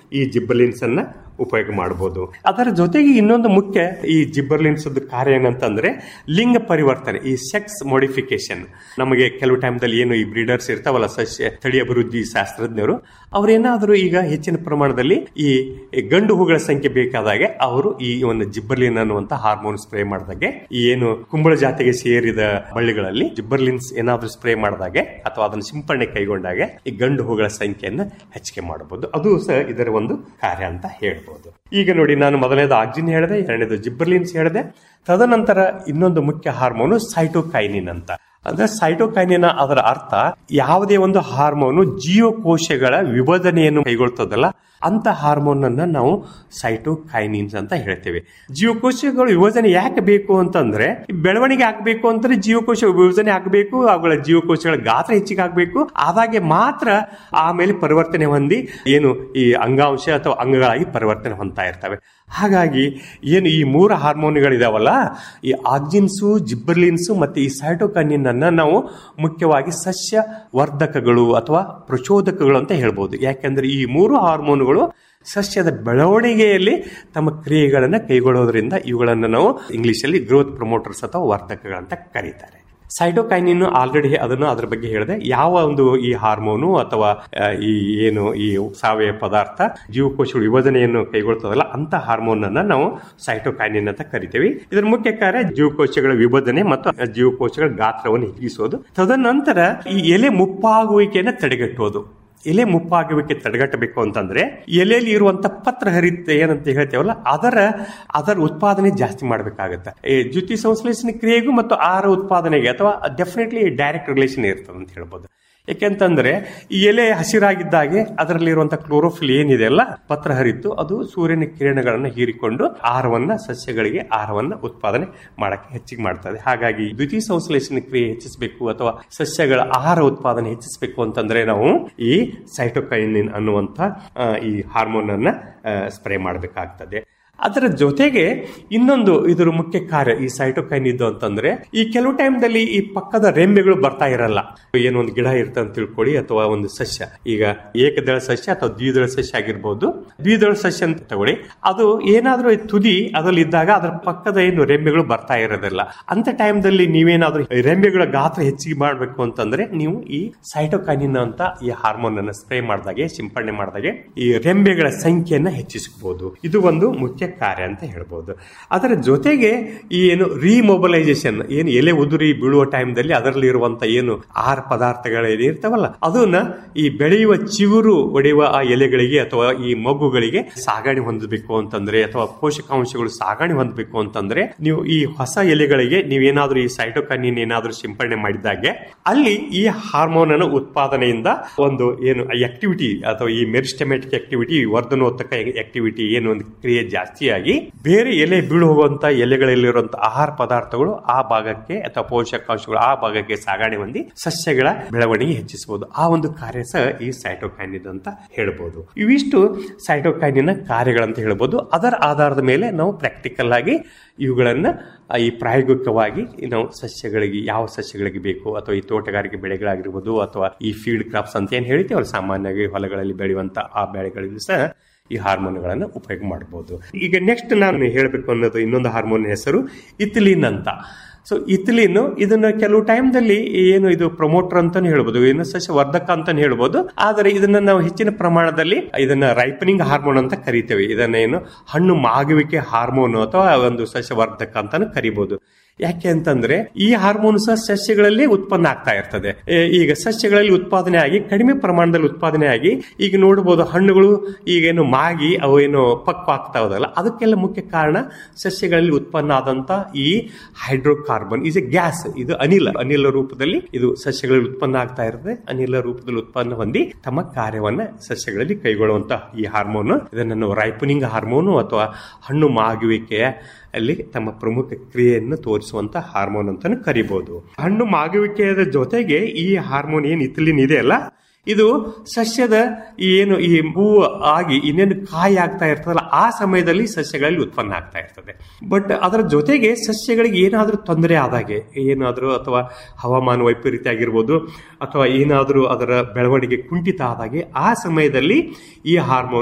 ಈ ಜಿಬ್ಬರ್ಲಿನ್ಸ್ ಅನ್ನ ಉಪಯೋಗ ಮಾಡಬಹುದು ಅದರ ಜೊತೆಗೆ ಇನ್ನೊಂದು ಮುಖ್ಯ ಈ ಜಿಬ್ಬರ್ಲಿನ್ಸ್ ಕಾರ್ಯ ಏನಂತಂದ್ರೆ ಲಿಂಗ ಪರಿವರ್ತನೆ ಈ ಸೆಕ್ಸ್ ಮಾಡಿಫಿಕೇಶನ್ ನಮಗೆ ಕೆಲವು ಟೈಮ್ದಲ್ಲಿ ಏನು ಈ ಬ್ರೀಡರ್ಸ್ ಇರ್ತಾವಲ್ಲ ಸಸ್ಯ ತಳಿ ಅಭಿವೃದ್ಧಿ ಶಾಸ್ತ್ರಜ್ಞರು ಅವ್ರೇನಾದರೂ ಈಗ ಹೆಚ್ಚಿನ ಪ್ರಮಾಣದಲ್ಲಿ ಈ ಗಂಡು ಹೂಗಳ ಸಂಖ್ಯೆ ಬೇಕಾದಾಗೆ ಅವರು ಈ ಒಂದು ಜಿಬ್ಬರ್ಲಿನ್ ಅನ್ನುವಂತ ಹಾರ್ಮೋನ್ ಸ್ಪ್ರೇ ಮಾಡಿದಾಗೆ ಈ ಏನು ಕುಂಬಳ ಜಾತಿಗೆ ಸೇರಿದ ಬಳ್ಳಿಗಳಲ್ಲಿ ಜಿಬ್ಬರ್ಲಿನ್ಸ್ ಏನಾದ್ರೂ ಸ್ಪ್ರೇ ಮಾಡಿದಾಗೆ ಅಥವಾ ಅದನ್ನು ಸಿಂಪಡಣೆ ಕೈಗೊಂಡಾಗೆ ಈ ಗಂಡು ಹೂಗಳ ಸಂಖ್ಯೆಯನ್ನು ಹೆಚ್ಚಿಗೆ ಮಾಡಬಹುದು ಅದು ಸಹ ಇದರ ಒಂದು ಕಾರ್ಯ ಅಂತ ಹೇಳ್ಬೋದು ಈಗ ನೋಡಿ ನಾನು ಮೊದಲನೇದು ಆಕ್ಸಿನ್ ಹೇಳಿದೆ ಎರಡನೇದು ಜಿಬ್ಬರ್ಲಿನ್ಸ್ ಹೇಳಿದೆ ತದನಂತರ ಇನ್ನೊಂದು ಮುಖ್ಯ ಹಾರ್ಮೋನು ಸೈಟೋಕೈನಿನ್ ಅಂತ ಅಂದ್ರೆ ಸೈಟೋಕೈನಿನ ಅದರ ಅರ್ಥ ಯಾವುದೇ ಒಂದು ಹಾರ್ಮೋನು ಜೀವಕೋಶಗಳ ವಿಭಜನೆಯನ್ನು ಕೈಗೊಳ್ತದಲ್ಲ ಅಂತ ಹಾರ್ಮೋನ್ ಅನ್ನ ನಾವು ಸೈಟೋಕೈನಿನ್ಸ್ ಅಂತ ಹೇಳ್ತೇವೆ ಜೀವಕೋಶಗಳು ವಿಭಜನೆ ಯಾಕೆ ಬೇಕು ಅಂತಂದ್ರೆ ಬೆಳವಣಿಗೆ ಆಗ್ಬೇಕು ಅಂದ್ರೆ ಜೀವಕೋಶ ವಿಭಜನೆ ಆಗಬೇಕು ಅವುಗಳ ಜೀವಕೋಶಗಳ ಗಾತ್ರ ಹೆಚ್ಚಿಗೆ ಆಗಬೇಕು ಆದಾಗೆ ಮಾತ್ರ ಆಮೇಲೆ ಪರಿವರ್ತನೆ ಹೊಂದಿ ಏನು ಈ ಅಂಗಾಂಶ ಅಥವಾ ಅಂಗಗಳಾಗಿ ಪರಿವರ್ತನೆ ಹೊಂದ್ತಾ ಇರ್ತವೆ ಹಾಗಾಗಿ ಏನು ಈ ಮೂರು ಹಾರ್ಮೋನ್ಗಳಿದಾವಲ್ಲ ಈ ಆಕ್ಸಿನ್ಸು ಜಿಬ್ಬರ್ಲಿನ್ಸು ಮತ್ತೆ ಈ ಸೈಟೋಕನಿನ್ ಅನ್ನ ನಾವು ಮುಖ್ಯವಾಗಿ ಸಸ್ಯ ವರ್ಧಕಗಳು ಅಥವಾ ಪ್ರಚೋದಕಗಳು ಅಂತ ಹೇಳ್ಬೋದು ಯಾಕೆಂದ್ರೆ ಈ ಮೂರು ಹಾರ್ಮೋನ್ಗಳು ಸಸ್ಯದ ಬೆಳವಣಿಗೆಯಲ್ಲಿ ತಮ್ಮ ಕ್ರಿಯೆಗಳನ್ನು ಕೈಗೊಳ್ಳೋದ್ರಿಂದ ಇವುಗಳನ್ನು ನಾವು ಇಂಗ್ಲಿಷಲ್ಲಿ ಗ್ರೋತ್ ಪ್ರಮೋಟರ್ಸ್ ಅಥವಾ ವರ್ಧಕಗಳಂತ ಕರೀತಾರೆ ಸೈಟೋಕೈನಿನ್ ಆಲ್ರೆಡಿ ಅದನ್ನು ಅದ್ರ ಬಗ್ಗೆ ಹೇಳಿದೆ ಯಾವ ಒಂದು ಈ ಹಾರ್ಮೋನು ಅಥವಾ ಆ, ಈ ಏನು ಈ ಸಾವಯವ ಪದಾರ್ಥ ಜೀವಕೋಶಗಳ ವಿಭಜನೆಯನ್ನು ಕೈಗೊಳ್ತದಲ್ಲ ಅಂತ ಹಾರ್ಮೋನ್ ಅನ್ನ ನಾವು ಸೈಟೋಕೈನಿನ್ ಅಂತ ಕರಿತೀವಿ ಇದರ ಮುಖ್ಯ ಕಾರ್ಯ ಜೀವಕೋಶಗಳ ವಿಭಜನೆ ಮತ್ತು ಜೀವಕೋಶಗಳ ಗಾತ್ರವನ್ನು ಹೆಚ್ಚಿಸೋದು ತದನಂತರ ಈ ಎಲೆ ಮುಪ್ಪಾಗುವಿಕೆಯನ್ನು ತಡೆಗಟ್ಟುವುದು ಎಲೆ ಮುಪ್ಪಾಗುವಿಕೆ ತಡೆಗಟ್ಟಬೇಕು ಅಂತಂದ್ರೆ ಎಲೆಯಲ್ಲಿ ಇರುವಂತ ಪತ್ರ ಹರಿತ ಏನಂತ ಹೇಳ್ತೇವಲ್ಲ ಅದರ ಅದರ ಉತ್ಪಾದನೆ ಜಾಸ್ತಿ ಮಾಡಬೇಕಾಗತ್ತೆ ಈ ದ್ಯುತಿ ಸಂಶ್ಲೇಷಣೆ ಕ್ರಿಯೆಗೂ ಮತ್ತು ಆಹಾರ ಉತ್ಪಾದನೆಗೆ ಅಥವಾ ಡೆಫಿನೆಟ್ಲಿ ಡೈರೆಕ್ಟ್ ರಿಲೇಷನ್ ಇರ್ತದೆ ಅಂತ ಹೇಳ್ಬೋದು ಯಾಕೆಂತಂದ್ರೆ ಈ ಎಲೆ ಹಸಿರಾಗಿದ್ದಾಗೆ ಅದರಲ್ಲಿರುವಂತ ಕ್ಲೋರೋಫಿಲ್ ಏನಿದೆ ಅಲ್ಲ ಪತ್ರ ಹರಿತು ಅದು ಸೂರ್ಯನ ಕಿರಣಗಳನ್ನು ಹೀರಿಕೊಂಡು ಆಹಾರವನ್ನ ಸಸ್ಯಗಳಿಗೆ ಆಹಾರವನ್ನ ಉತ್ಪಾದನೆ ಮಾಡಕ್ಕೆ ಹೆಚ್ಚಿಗೆ ಮಾಡ್ತದೆ ಹಾಗಾಗಿ ದ್ವಿತೀಯ ಸಂಶ್ಲೇಷಣೆ ಕ್ರಿಯೆ ಹೆಚ್ಚಿಸಬೇಕು ಅಥವಾ ಸಸ್ಯಗಳ ಆಹಾರ ಉತ್ಪಾದನೆ ಹೆಚ್ಚಿಸಬೇಕು ಅಂತಂದ್ರೆ ನಾವು ಈ ಸೈಟೋಕೈನಿನ್ ಅನ್ನುವಂತ ಆ, ಈ ಹಾರ್ಮೋನ್ ಅನ್ನ ಸ್ಪ್ರೇ ಮಾಡಬೇಕಾಗ್ತದೆ ಅದರ ಜೊತೆಗೆ ಇನ್ನೊಂದು ಇದರ ಮುಖ್ಯ ಕಾರ್ಯ ಈ ಸೈಟೋಕೈನ್ ಇದು ಅಂತಂದ್ರೆ ಈ ಕೆಲವು ಟೈಮ್ದಲ್ಲಿ ಈ ಪಕ್ಕದ ರೆಂಬೆಗಳು ಬರ್ತಾ ಇರಲ್ಲ ಏನೋ ಒಂದು ಗಿಡ ಇರುತ್ತೆ ಅಂತ ತಿಳ್ಕೊಳ್ಳಿ ಅಥವಾ ಒಂದು ಸಸ್ಯ ಈಗ ಏಕದಳ ಸಸ್ಯ ಅಥವಾ ದ್ವಿದಳ ಸಸ್ಯ ಆಗಿರ್ಬೋದು ದ್ವಿದಳ ಸಸ್ಯ ಅಂತ ತಗೊಳ್ಳಿ ಅದು ಏನಾದ್ರೂ ಈ ತುದಿ ಅದ್ರಲ್ಲಿ ಇದ್ದಾಗ ಅದರ ಪಕ್ಕದ ಏನು ರೆಂಬೆಗಳು ಬರ್ತಾ ಇರೋದಿಲ್ಲ ಅಂತ ಟೈಮ್ದಲ್ಲಿ ನೀವೇನಾದ್ರೂ ಈ ರೆಂಬೆಗಳ ಗಾತ್ರ ಹೆಚ್ಚಿಗೆ ಮಾಡಬೇಕು ಅಂತಂದ್ರೆ ನೀವು ಈ ಸೈಟೋಕೈನಿನ್ ಅಂತ ಈ ಹಾರ್ಮೋನ್ ಅನ್ನ ಸ್ಪ್ರೇ ಮಾಡಿದಾಗೆ ಸಿಂಪಡಣೆ ಮಾಡಿದಾಗೆ ಈ ರೆಂಬೆಗಳ ಸಂಖ್ಯೆಯನ್ನ ಹೆಚ್ಚಿಸಬಹುದು ಇದು ಒಂದು ಮುಖ್ಯ ಕಾರ್ಯ ಅಂತ ಹೇಳ್ಬೋದು ಅದರ ಜೊತೆಗೆ ಈ ಏನು ರಿಮೊಬಲೈಸೇಷನ್ ಏನು ಎಲೆ ಉದುರಿ ಬೀಳುವ ಟೈಮ್ದಲ್ಲಿ ಅದರಲ್ಲಿ ಇರುವಂತ ಏನು ಆಹಾರ ಪದಾರ್ಥಗಳು ಇರ್ತಾವಲ್ಲ ಅದನ್ನ ಈ ಬೆಳೆಯುವ ಚಿಗುರು ಒಡೆಯುವ ಆ ಎಲೆಗಳಿಗೆ ಅಥವಾ ಈ ಮಗುಗಳಿಗೆ ಸಾಗಣೆ ಹೊಂದಬೇಕು ಅಂತಂದ್ರೆ ಅಥವಾ ಪೋಷಕಾಂಶಗಳು ಸಾಗಣೆ ಹೊಂದಬೇಕು ಅಂತಂದ್ರೆ ನೀವು ಈ ಹೊಸ ಎಲೆಗಳಿಗೆ ನೀವೇನಾದ್ರೂ ಈ ಸೈಟೋಕನಿನ್ ಏನಾದ್ರೂ ಸಿಂಪಡಣೆ ಮಾಡಿದಾಗೆ ಅಲ್ಲಿ ಈ ಹಾರ್ಮೋನ್ ಅನ್ನು ಉತ್ಪಾದನೆಯಿಂದ ಒಂದು ಏನು ಆಕ್ಟಿವಿಟಿ ಅಥವಾ ಈ ಮೆರಿಸ್ಟಮೆಟಿಕ್ ಆಕ್ಟಿವಿಟಿ ವರ್ಧನೋತ್ತಕ ಆಕ್ಟಿವಿಟಿ ಏನು ಒಂದು ಕ್ರಿಯೆ ಜಾಸ್ತಿಯಾಗಿ ಬೇರೆ ಎಲೆ ಬೀಳು ಹೋಗುವಂತ ಎಲೆಗಳಲ್ಲಿರುವಂತ ಆಹಾರ ಪದಾರ್ಥಗಳು ಆ ಭಾಗಕ್ಕೆ ಅಥವಾ ಪೋಷಕಾಂಶಗಳು ಆ ಭಾಗಕ್ಕೆ ಸಾಗಣೆ ಹೊಂದಿ ಸಸ್ಯಗಳ ಬೆಳವಣಿಗೆ ಹೆಚ್ಚಿಸಬಹುದು ಆ ಒಂದು ಕಾರ್ಯ ಸಹ ಈ ಸೈಟೋಕೈನಿನ್ ಅಂತ ಹೇಳ್ಬೋದು ಇವಿಷ್ಟು ಸೈಟೋಕೈನಿನ ಕಾರ್ಯಗಳಂತ ಹೇಳ್ಬೋದು ಅದರ ಆಧಾರದ ಮೇಲೆ ನಾವು ಪ್ರಾಕ್ಟಿಕಲ್ ಆಗಿ ಇವುಗಳನ್ನ ಆ, ಈ ಪ್ರಾಯೋಗಿಕವಾಗಿ ನಾವು ಸಸ್ಯಗಳಿಗೆ ಯಾವ ಸಸ್ಯಗಳಿಗೆ ಬೇಕು ಅಥವಾ ಈ ತೋಟಗಾರಿಕೆ ಬೆಳೆಗಳಾಗಿರ್ಬೋದು ಅಥವಾ ಈ ಫೀಲ್ಡ್ ಕ್ರಾಪ್ಸ್ ಅಂತ ಏನ್ ಹೇಳ್ತೀವಲ್ಲ ಸಾಮಾನ್ಯವಾಗಿ ಹೊಲಗಳಲ್ಲಿ ಬೆಳೆಯುವಂತ ಆ ಬೆಳೆಗಳಿಗೂ ಸಹ ಈ ಹಾರ್ಮೋನ್ಗಳನ್ನು ಉಪಯೋಗ ಮಾಡಬಹುದು ಈಗ ನೆಕ್ಸ್ಟ್ ನಾನು ಹೇಳಬೇಕು ಅನ್ನೋದು ಇನ್ನೊಂದು ಹಾರ್ಮೋನ್ ಹೆಸರು ಇಥಿಲಿನ್ ಅಂತ ಸೊ ಇಥಿಲಿನ್ ಇದನ್ನ ಕೆಲವು ಟೈಮ್ದಲ್ಲಿ ಏನು ಇದು ಪ್ರಮೋಟರ್ ಅಂತಾನೆ ಹೇಳ್ಬೋದು ಏನು ಸಸ್ಯ ವರ್ಧಕ ಅಂತಾನೆ ಹೇಳ್ಬೋದು ಆದರೆ ಇದನ್ನ ನಾವು ಹೆಚ್ಚಿನ ಪ್ರಮಾಣದಲ್ಲಿ ಇದನ್ನ ರೈಪನಿಂಗ್ ಹಾರ್ಮೋನ್ ಅಂತ ಕರಿತೇವೆ ಇದನ್ನ ಏನು ಹಣ್ಣು ಮಾಗುವಿಕೆ ಹಾರ್ಮೋನ್ ಅಥವಾ ಒಂದು ಸಸ್ಯವರ್ಧಕ ಅಂತಾನು ಕರಿಬಹುದು ಯಾಕೆ ಅಂತಂದ್ರೆ ಈ ಹಾರ್ಮೋನ್ ಸಹ ಸಸ್ಯಗಳಲ್ಲಿ ಉತ್ಪನ್ನ ಆಗ್ತಾ ಇರ್ತದೆ ಏ, ಈಗ ಸಸ್ಯಗಳಲ್ಲಿ ಉತ್ಪಾದನೆ ಆಗಿ ಕಡಿಮೆ ಪ್ರಮಾಣದಲ್ಲಿ ಉತ್ಪಾದನೆ ಆಗಿ ಈಗ ನೋಡಬಹುದು ಹಣ್ಣುಗಳು ಈಗೇನು ಮಾಗಿ ಅವು ಏನು ಪಕ್ವ ಆಗ್ತಾ ಹೋದಲ್ಲ ಅದಕ್ಕೆಲ್ಲ ಮುಖ್ಯ ಕಾರಣ ಸಸ್ಯಗಳಲ್ಲಿ ಉತ್ಪನ್ನ ಆದಂತ ಈ ಹೈಡ್ರೋಕಾರ್ಬನ್ ಇಸ್ ಎ ಗ್ಯಾಸ್ ಇದು ಅನಿಲ ಅನಿಲ ರೂಪದಲ್ಲಿ ಇದು ಸಸ್ಯಗಳಲ್ಲಿ ಉತ್ಪನ್ನ ಆಗ್ತಾ ಇರ್ತದೆ ಅನಿಲ ರೂಪದಲ್ಲಿ ಉತ್ಪನ್ನ ಹೊಂದಿ ತಮ್ಮ ಕಾರ್ಯವನ್ನ ಸಸ್ಯಗಳಲ್ಲಿ ಕೈಗೊಳ್ಳುವಂತ ಈ ಹಾರ್ಮೋನ್ ಇದನ್ನು ನಾವು ರೈಪನಿಂಗ್ ಹಾರ್ಮೋನು ಅಥವಾ ಹಣ್ಣು ಮಾಗುವಿಕೆಯ ಅಲ್ಲಿ ತಮ್ಮ ಪ್ರಮುಖ ಕ್ರಿಯೆಯನ್ನು ತೋರಿಸುವಂತ ಹಾರ್ಮೋನ್ ಅಂತಾನು ಕರಿಬಹುದು ಹಣ್ಣು ಮಾಗುವಿಕೆಯ ಜೊತೆಗೆ ಈ ಹಾರ್ಮೋನ್ ಏನ್ ಇಥಿಲಿನ್ ಇದೆ ಅಲ್ಲ ಇದು ಸಸ್ಯದ ಈ ಏನು ಈ ಹೂವು ಆಗಿ ಇನ್ನೇನು ಕಾಯಿ ಆಗ್ತಾ ಇರ್ತದಲ್ಲ ಆ ಸಮಯದಲ್ಲಿ ಸಸ್ಯಗಳಲ್ಲಿ ಉತ್ಪನ್ನ ಆಗ್ತಾ ಇರ್ತದೆ ಬಟ್ ಅದರ ಜೊತೆಗೆ ಸಸ್ಯಗಳಿಗೆ ಏನಾದರೂ ತೊಂದರೆ ಆದಾಗೆ ಏನಾದರೂ ಅಥವಾ ಹವಾಮಾನ ವೈಪರೀತ್ಯ ಆಗಿರ್ಬೋದು ಅಥವಾ ಏನಾದರೂ ಅದರ ಬೆಳವಣಿಗೆ ಕುಂಠಿತ ಆದಾಗೆ ಆ ಸಮಯದಲ್ಲಿ ಈ ಹಾರ್ಮೋನು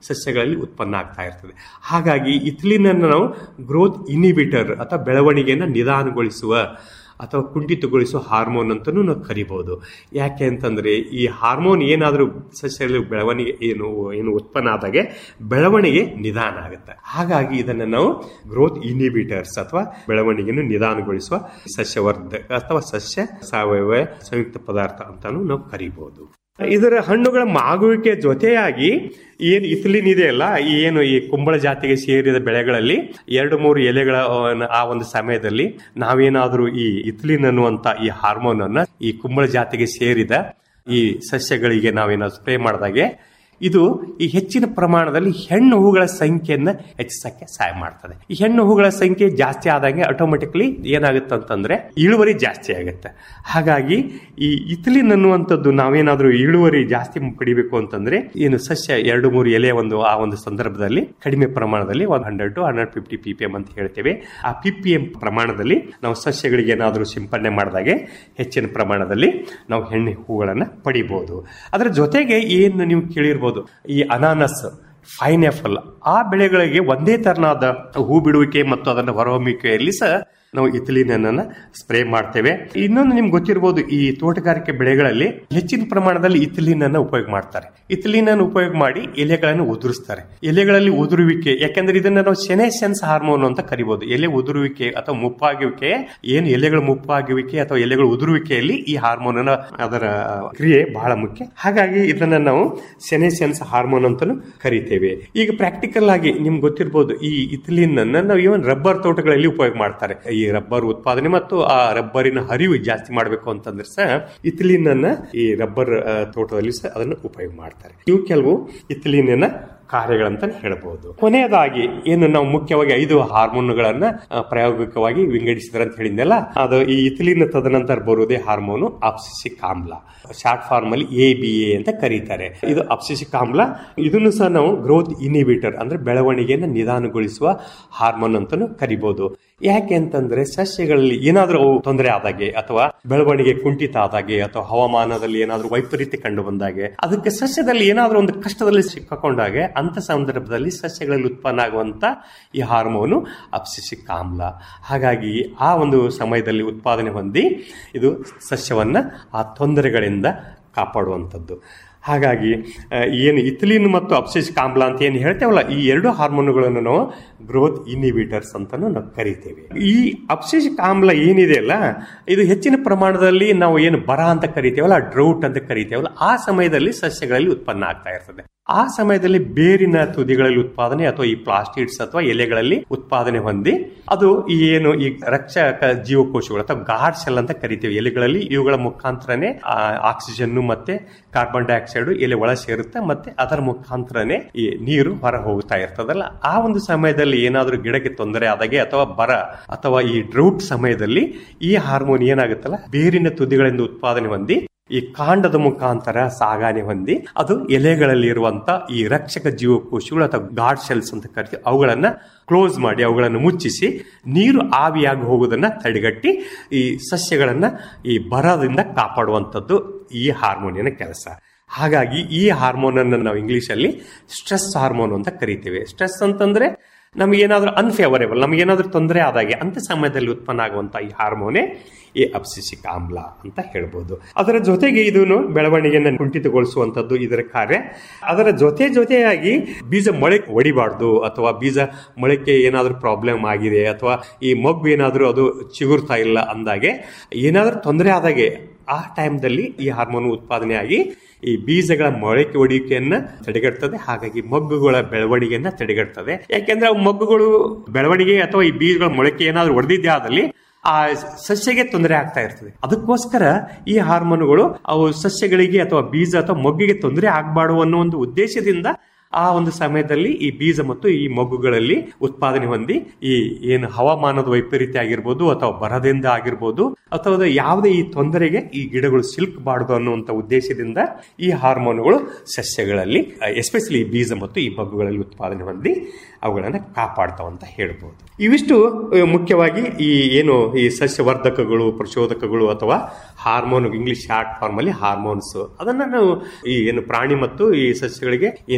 ಸಸ್ಯಗಳಲ್ಲಿ ಉತ್ಪನ್ನ ಆಗ್ತಾ ಇರ್ತದೆ ಹಾಗಾಗಿ ಇಥಿಲಿನನ್ನು ನಾವು ಗ್ರೋತ್ ಇನಿಬಿಟರ್ ಅಥವಾ ಬೆಳವಣಿಗೆಯನ್ನು ನಿಧಾನಗೊಳಿಸುವ ಅಥವಾ ಕುಂಠಿತಗೊಳಿಸುವ ಹಾರ್ಮೋನ್ ಅಂತಲೂ ನಾವು ಕರಿಬಹುದು ಯಾಕೆ ಅಂತಂದ್ರೆ ಈ ಹಾರ್ಮೋನ್ ಏನಾದರೂ ಸಸ್ಯಗಳಲ್ಲಿ ಬೆಳವಣಿಗೆ ಏನು ಏನು ಉತ್ಪನ್ನ ಆದಾಗೆ ಬೆಳವಣಿಗೆ ನಿಧಾನ ಆಗುತ್ತೆ ಹಾಗಾಗಿ ಇದನ್ನು ನಾವು ಗ್ರೋತ್ ಇನಿಬಿಟರ್ಸ್ ಅಥವಾ ಬೆಳವಣಿಗೆಯನ್ನು ನಿಧಾನಗೊಳಿಸುವ ಸಸ್ಯವರ್ಧಕ ಅಥವಾ ಸಸ್ಯ ಸಾವಯವ ಸಂಯುಕ್ತ ಪದಾರ್ಥ ಅಂತಾನು ನಾವು ಕರಿಬಹುದು ಇದರ ಹಣ್ಣುಗಳ ಮಾಗುವಿಕೆ ಜೊತೆಯಾಗಿ ಏನು ಇಥಿಲಿನ್ ಇದೆಯಲ್ಲ ಈ ಏನು ಈ ಕುಂಬಳ ಜಾತಿಗೆ ಸೇರಿದ ಬೆಳೆಗಳಲ್ಲಿ ಎರಡು ಮೂರು ಎಲೆಗಳ ಅಹ್, ಆ ಒಂದು ಸಮಯದಲ್ಲಿ ನಾವೇನಾದರೂ ಈ ಇಥಿಲಿನ್ ಅನ್ನುವಂತ ಈ ಹಾರ್ಮೋನ್ ಅನ್ನ ಈ ಕುಂಬಳ ಜಾತಿಗೆ ಸೇರಿದ ಈ ಸಸ್ಯಗಳಿಗೆ ನಾವೇನಾದ್ರು ಸ್ಪ್ರೇ ಮಾಡಿದಾಗೆ ಇದು ಈ ಹೆಚ್ಚಿನ ಪ್ರಮಾಣದಲ್ಲಿ ಹೆಣ್ಣು ಹೂಗಳ ಸಂಖ್ಯೆಯನ್ನ ಹೆಚ್ಚಿಸಕ್ಕೆ ಸಹಾಯ ಮಾಡ್ತದೆ ಈ ಹೆಣ್ಣು ಹೂಗಳ ಸಂಖ್ಯೆ ಜಾಸ್ತಿ ಆದಂಗೆ ಆಟೋಮೆಟಿಕ್ಲಿ ಏನಾಗುತ್ತೆ ಅಂತಂದ್ರೆ ಇಳುವರಿ ಜಾಸ್ತಿ ಆಗುತ್ತೆ ಹಾಗಾಗಿ ಈ ಇಥಿಲಿನ್ ಅನ್ನುವಂಥದ್ದು ನಾವೇನಾದ್ರೂ ಇಳುವರಿ ಜಾಸ್ತಿ ಪಡಿಬೇಕು ಅಂತಂದ್ರೆ ಏನು ಸಸ್ಯ ಎರಡು ಮೂರು ಎಲೆ ಒಂದು ಆ ಒಂದು ಸಂದರ್ಭದಲ್ಲಿ ಕಡಿಮೆ ಪ್ರಮಾಣದಲ್ಲಿ ಒಂದು hundred to hundred fifty P P M ಅಂತ ಹೇಳ್ತೇವೆ ಆ ಪಿ ಪಿ ಎಂ ಪ್ರಮಾಣದಲ್ಲಿ ನಾವು ಸಸ್ಯಗಳಿಗೆ ಏನಾದರೂ ಸಿಂಪಡಣೆ ಮಾಡಿದಾಗೆ ಹೆಚ್ಚಿನ ಪ್ರಮಾಣದಲ್ಲಿ ನಾವು ಹೆಣ್ಣು ಹೂಗಳನ್ನು ಪಡಿಬಹುದು ಅದರ ಜೊತೆಗೆ ಏನು ನೀವು ಕೇಳಿರ್ಬೋದು ಈ ಅನಾನಸ್ ಫೈನಾಪಲ್ ಆ ಬೆಳೆಗಳಿಗೆ ಒಂದೇ ತರನಾದ ಹೂ ಬಿಡುವಿಕೆ ಮತ್ತು ಅದನ್ನು ಹೊರಹೊಮ್ಮುವಿಕೆಯಲ್ಲಿ ಸಹ ನಾವು ಇಥಿಲಿನ್ ಅನ್ನ ಸ್ಪ್ರೇ ಮಾಡ್ತೇವೆ ಇನ್ನೊಂದು ನಿಮ್ಗೆ ಗೊತ್ತಿರಬಹುದು ಈ ತೋಟಗಾರಿಕೆ ಬೆಳೆಗಳಲ್ಲಿ ಹೆಚ್ಚಿನ ಪ್ರಮಾಣದಲ್ಲಿ ಇಥಿಲಿನ್ ಅನ್ನ ಉಪಯೋಗ ಮಾಡ್ತಾರೆ ಇಥಿಲಿನ್ ಅನ್ನು ಉಪಯೋಗ ಮಾಡಿ ಎಲೆಗಳನ್ನು ಉದುರಿಸ್ತಾರೆ ಎಲೆಗಳಲ್ಲಿ ಉದುರುವಿಕೆ ಯಾಕಂದ್ರೆ ಇದನ್ನ ನಾವು ಸೆನೆಸೆನ್ಸ್ ಹಾರ್ಮೋನ್ ಅಂತ ಕರಿಬಹುದು ಎಲೆ ಉದುರುವಿಕೆ ಅಥವಾ ಮುಪ್ಪಾಗುವಿಕೆ ಏನು ಎಲೆಗಳ ಮುಪ್ಪಾಗುವಿಕೆ ಅಥವಾ ಎಲೆಗಳ ಉದುರುವಿಕೆಯಲ್ಲಿ ಈ ಹಾರ್ಮೋನ್ ಅದರ ಕ್ರಿಯೆ ಬಹಳ ಮುಖ್ಯ ಹಾಗಾಗಿ ಇದನ್ನ ನಾವು ಸೆನೆಸೆನ್ಸ್ ಹಾರ್ಮೋನ್ ಅಂತಾನು ಕರಿತೇವೆ ಈಗ ಪ್ರಾಕ್ಟಿಕಲ್ ಆಗಿ ನಿಮ್ಗೆ ಗೊತ್ತಿರಬಹುದು ಈ ಇಥಿಲಿನ್ ಅನ್ನ ನಾವು ಇವನ್ ರಬ್ಬರ್ ತೋಟಗಳಲ್ಲಿ ಉಪಯೋಗ ಮಾಡ್ತಾರೆ ಈ ರಬ್ಬರ್ ಉತ್ಪಾದನೆ ಮತ್ತು ಆ ರಬ್ಬರಿನ ಹರಿವು ಜಾಸ್ತಿ ಮಾಡಬೇಕು ಅಂತಂದ್ರೆ ಸಹ ಇಥಿಲಿನ್ ಅನ್ನ ಈ ರಬ್ಬರ್ ಆ, ತೋಟದಲ್ಲಿ ಸಹ ಅದನ್ನು ಉಪಯೋಗ ಮಾಡ್ತಾರೆ ಇವು ಕೆಲವು ಇಥಿಲಿನ್ ಕಾರ್ಯಗಳಂತ ಹೇಳಬಹುದು ಕೊನೆಯದಾಗಿ ಏನು ನಾವು ಮುಖ್ಯವಾಗಿ ಐದು ಹಾರ್ಮೋನ್ಗಳನ್ನ ಆ, ಪ್ರಾಯೋಗಿಕವಾಗಿ ವಿಂಗಡಿಸಿದ್ರೆ ಅಂತ ಹೇಳಿದ್ನಲ್ಲ ಅದು ಈ ಇಥಿಲಿನ್ ತದನಂತರ ಬರುವುದೇ ಹಾರ್ಮೋನು ಅಪ್ಸಿಸಿಕ್ ಆಮ್ಲ ಶಾರ್ಟ್ ಫಾರ್ಮ್ ಅಲ್ಲಿ ಎ ಬಿ ಎ ಅಂತ ಕರೀತಾರೆ ಇದು ಅಪ್ಸಿಸಿಕ್ ಆಮ್ಲ ಇದನ್ನು ಸಹ ನಾವು ಗ್ರೋತ್ ಇನಿಬಿಟರ್ ಅಂದ್ರೆ ಬೆಳವಣಿಗೆಯನ್ನು ನಿಧಾನಗೊಳಿಸುವ ಹಾರ್ಮೋನ್ ಅಂತಾನು ಕರಿಬಹುದು ಯಾಕೆ ಅಂತಂದ್ರೆ ಸಸ್ಯಗಳಲ್ಲಿ ಏನಾದ್ರೂ ಅವು ತೊಂದರೆ ಆದಾಗೆ ಅಥವಾ ಬೆಳವಣಿಗೆ ಕುಂಠಿತ ಆದಾಗೆ ಅಥವಾ ಹವಾಮಾನದಲ್ಲಿ ಏನಾದ್ರೂ ವೈಪರೀತ್ಯ ಕಂಡು ಬಂದಾಗೆ ಅದಕ್ಕೆ ಸಸ್ಯದಲ್ಲಿ ಏನಾದ್ರೂ ಒಂದು ಕಷ್ಟದಲ್ಲಿ ಸಿಕ್ಕಾಕೊಂಡಾಗೆ ಅಂತ ಸಂದರ್ಭದಲ್ಲಿ ಸಸ್ಯಗಳಲ್ಲಿ ಉತ್ಪನ್ನ ಆಗುವಂತ ಈ ಹಾರ್ಮೋನು ಅಪ್ಸಿಸಿಕ್ ಆಮ್ಲ ಹಾಗಾಗಿ ಆ ಒಂದು ಸಮಯದಲ್ಲಿ ಉತ್ಪಾದನೆ ಹೊಂದಿ ಇದು ಸಸ್ಯವನ್ನ ಆ ತೊಂದರೆಗಳಿಂದ ಕಾಪಾಡುವಂಥದ್ದು ಹಾಗಾಗಿ ಆ, ಏನು ಇಥಿಲಿನ್ ಮತ್ತು ಅಪ್ಸಿಸಿಕ್ ಆಮ್ಲ ಅಂತ ಏನು ಹೇಳ್ತೇವಲ್ಲ ಈ ಎರಡು ಹಾರ್ಮೋನುಗಳನ್ನು ನಾವು ಗ್ರೋತ್ ಇನಿಬಿಟರ್ಸ್ ಅಂತಾನು ನಾವು ಕರಿತೇವೆ ಈ ಅಪ್ಸಿಸಿಕ್ ಆಮ್ಲ ಏನಿದೆಯಲ್ಲ ಇದು ಹೆಚ್ಚಿನ ಪ್ರಮಾಣದಲ್ಲಿ ನಾವು ಏನು ಬರ ಅಂತ ಕರಿತೇವಲ್ಲ ಡ್ರೌಟ್ ಅಂತ ಕರಿತೇವಲ್ಲ ಆ ಸಮಯದಲ್ಲಿ ಸಸ್ಯಗಳಲ್ಲಿ ಉತ್ಪನ್ನ ಆಗ್ತಾ ಇರ್ತದೆ ಆ ಸಮಯದಲ್ಲಿ ಬೇರಿನ ತುದಿಗಳಲ್ಲಿ ಉತ್ಪಾದನೆ ಅಥವಾ ಈ ಪ್ಲಾಸ್ಟಿಡ್ಸ್ ಅಥವಾ ಎಲೆಗಳಲ್ಲಿ ಉತ್ಪಾದನೆ ಹೊಂದಿ ಅದು ಈ ಏನು ಈ ರಕ್ಷಕ ಜೀವಕೋಶಗಳು ಅಥವಾ ಗಾರ್ಡ್ ಸೆಲ್ ಅಂತ ಕರಿತೇವೆ ಎಲೆಗಳಲ್ಲಿ ಇವುಗಳ ಮುಖಾಂತರನೇ ಆಕ್ಸಿಜನ್ ಮತ್ತೆ ಕಾರ್ಬನ್ ಡೈಆಕ್ಸೈಡ್ ಎಲೆ ಒಳ ಸೇರುತ್ತೆ ಮತ್ತೆ ಅದರ ಮುಖಾಂತರನೇ ಈ ನೀರು ಹೊರ ಹೋಗ್ತಾ ಇರ್ತದಲ್ಲ ಆ ಒಂದು ಸಮಯದಲ್ಲಿ ಏನಾದರೂ ಗಿಡಕ್ಕೆ ತೊಂದರೆ ಆದಾಗೆ ಅಥವಾ ಬರ ಅಥವಾ ಈ ಡ್ರೌಟ್ ಸಮಯದಲ್ಲಿ ಈ ಹಾರ್ಮೋನ್ ಏನಾಗುತ್ತಲ್ಲ ಬೇರಿನ ತುದಿಗಳಿಂದ ಉತ್ಪಾದನೆ ಹೊಂದಿ ಈ ಕಾಂಡದ ಮುಖಾಂತರ ಸಾಗಾಣೆ ಹೊಂದಿ ಅದು ಎಲೆಗಳಲ್ಲಿ ಇರುವಂತ ಈ ರಕ್ಷಕ ಜೀವಕೋಶಗಳು ಅಥವಾ ಗಾರ್ಡ್ ಸೆಲ್ಸ್ ಅಂತ ಕರಿತೀವಿ ಅವುಗಳನ್ನ ಕ್ಲೋಸ್ ಮಾಡಿ ಅವುಗಳನ್ನು ಮುಚ್ಚಿಸಿ ನೀರು ಆವಿಯಾಗಿ ಹೋಗುವುದನ್ನ ತಡೆಗಟ್ಟಿ ಈ ಸಸ್ಯಗಳನ್ನ ಈ ಬರದಿಂದ ಕಾಪಾಡುವಂಥದ್ದು ಈ ಹಾರ್ಮೋನಿನ ಕೆಲಸ ಹಾಗಾಗಿ ಈ ಹಾರ್ಮೋನ್ ಅನ್ನು ನಾವು ಇಂಗ್ಲಿಷ್ ಅಲ್ಲಿ ಸ್ಟ್ರೆಸ್ ಹಾರ್ಮೋನ್ ಅಂತ ಕರಿತೇವೆ ಸ್ಟ್ರೆಸ್ ಅಂತಂದ್ರೆ ನಮ್ಗೆ ಏನಾದ್ರೂ ಅನ್ಫೇವರೇಬಲ್ ನಮ್ಗೆ ಏನಾದ್ರೂ ತೊಂದರೆ ಆದಾಗೆ ಅಂತ ಸಮಯದಲ್ಲಿ ಉತ್ಪನ್ನ ಆಗುವಂತ ಈ ಹಾರ್ಮೋನೇ ಈ ಅಬ್ಸಿಸಿಕ್ ಆಮ್ಲ ಅಂತ ಹೇಳ್ಬೋದು ಅದರ ಜೊತೆಗೆ ಇದನ್ನು ಬೆಳವಣಿಗೆಯನ್ನು ಕುಂಠಿತಗೊಳಿಸುವಂತದ್ದು ಇದರ ಕಾರ್ಯ ಅದರ ಜೊತೆ ಜೊತೆಯಾಗಿ ಬೀಜ ಮೊಳಕೆ ಹೊಡಿಬಾರ್ದು ಅಥವಾ ಬೀಜ ಮೊಳಕೆ ಏನಾದ್ರೂ ಪ್ರಾಬ್ಲಮ್ ಆಗಿದೆ ಅಥವಾ ಈ ಮಗು ಏನಾದ್ರೂ ಅದು ಚಿಗುರ್ತಾ ಇಲ್ಲ ಅಂದಾಗೆ ಏನಾದ್ರೂ ತೊಂದರೆ ಆದಾಗೆ ಆ ಟೈಮ್ದಲ್ಲಿ ಈ ಹಾರ್ಮೋನ್ ಉತ್ಪಾದನೆ ಆಗಿ ಈ ಬೀಜಗಳ ಮೊಳಕೆ ಹೊಡಿಕೆಯನ್ನ ತಡೆಗಟ್ತದೆ ಹಾಗಾಗಿ ಮಗ್ಗುಗಳ ಬೆಳವಣಿಗೆಯನ್ನ ತಡೆಗಟ್ತದೆ ಯಾಕೆಂದ್ರೆ ಅವು ಮಗ್ಗುಗಳು ಬೆಳವಣಿಗೆ ಅಥವಾ ಈ ಬೀಜಗಳ ಮೊಳಕೆ ಏನಾದ್ರೂ ಹೊಡೆದಿದ್ದೇ ಆದಲ್ಲಿ ಆ ಸಸ್ಯಗೆ ತೊಂದರೆ ಆಗ್ತಾ ಇರ್ತದೆ ಅದಕ್ಕೋಸ್ಕರ ಈ ಹಾರ್ಮೋನುಗಳು ಅವು ಸಸ್ಯಗಳಿಗೆ ಅಥವಾ ಬೀಜ ಅಥವಾ ಮೊಗ್ಗಿಗೆ ತೊಂದರೆ ಆಗಬಾರ್ದು ಅನ್ನೋ ಒಂದು ಉದ್ದೇಶದಿಂದ ಆ ಒಂದು ಸಮಯದಲ್ಲಿ ಈ ಬೀಜ ಮತ್ತು ಈ ಮಗ್ಗುಗಳಲ್ಲಿ ಉತ್ಪಾದನೆ ಹೊಂದಿ ಈ ಏನು ಹವಾಮಾನದ ವೈಪರೀತ್ಯ ಆಗಿರ್ಬೋದು ಅಥವಾ ಬರದಿಂದ ಆಗಿರ್ಬೋದು ಅಥವಾ ಯಾವುದೇ ಈ ತೊಂದರೆಗೆ ಈ ಗಿಡಗಳು ಸಿಲ್ಕಬಾರದು ಅನ್ನುವಂಥ ಉದ್ದೇಶದಿಂದ ಈ ಹಾರ್ಮೋನುಗಳು ಸಸ್ಯಗಳಲ್ಲಿ ಎಸ್ಪೆಷಲಿ ಈ ಬೀಜ ಮತ್ತು ಈ ಮಗ್ಗುಗಳಲ್ಲಿ ಉತ್ಪಾದನೆ ಹೊಂದಿ ಅವುಗಳನ್ನು ಕಾಪಾಡ್ತಾವ ಅಂತ ಹೇಳ್ಬೋದು ಇವಿಷ್ಟು ಅಹ್, ಮುಖ್ಯವಾಗಿ ಈ ಏನು ಈ ಸಸ್ಯವರ್ಧಕಗಳು ಪ್ರಚೋದಕಗಳು ಅಥವಾ ಹಾರ್ಮೋನ್ ಇಂಗ್ಲಿಷ್ ಶಾರ್ಟ್ ಫಾರ್ಮ್ ಅಲ್ಲಿ ಹಾರ್ಮೋನ್ಸ್ ಅದನ್ನ ನಾವು ಈ ಏನು ಪ್ರಾಣಿ ಮತ್ತು ಈ ಸಸ್ಯಗಳಿಗೆ ಏನೇನು ವ್ಯತ್ಯಾಸ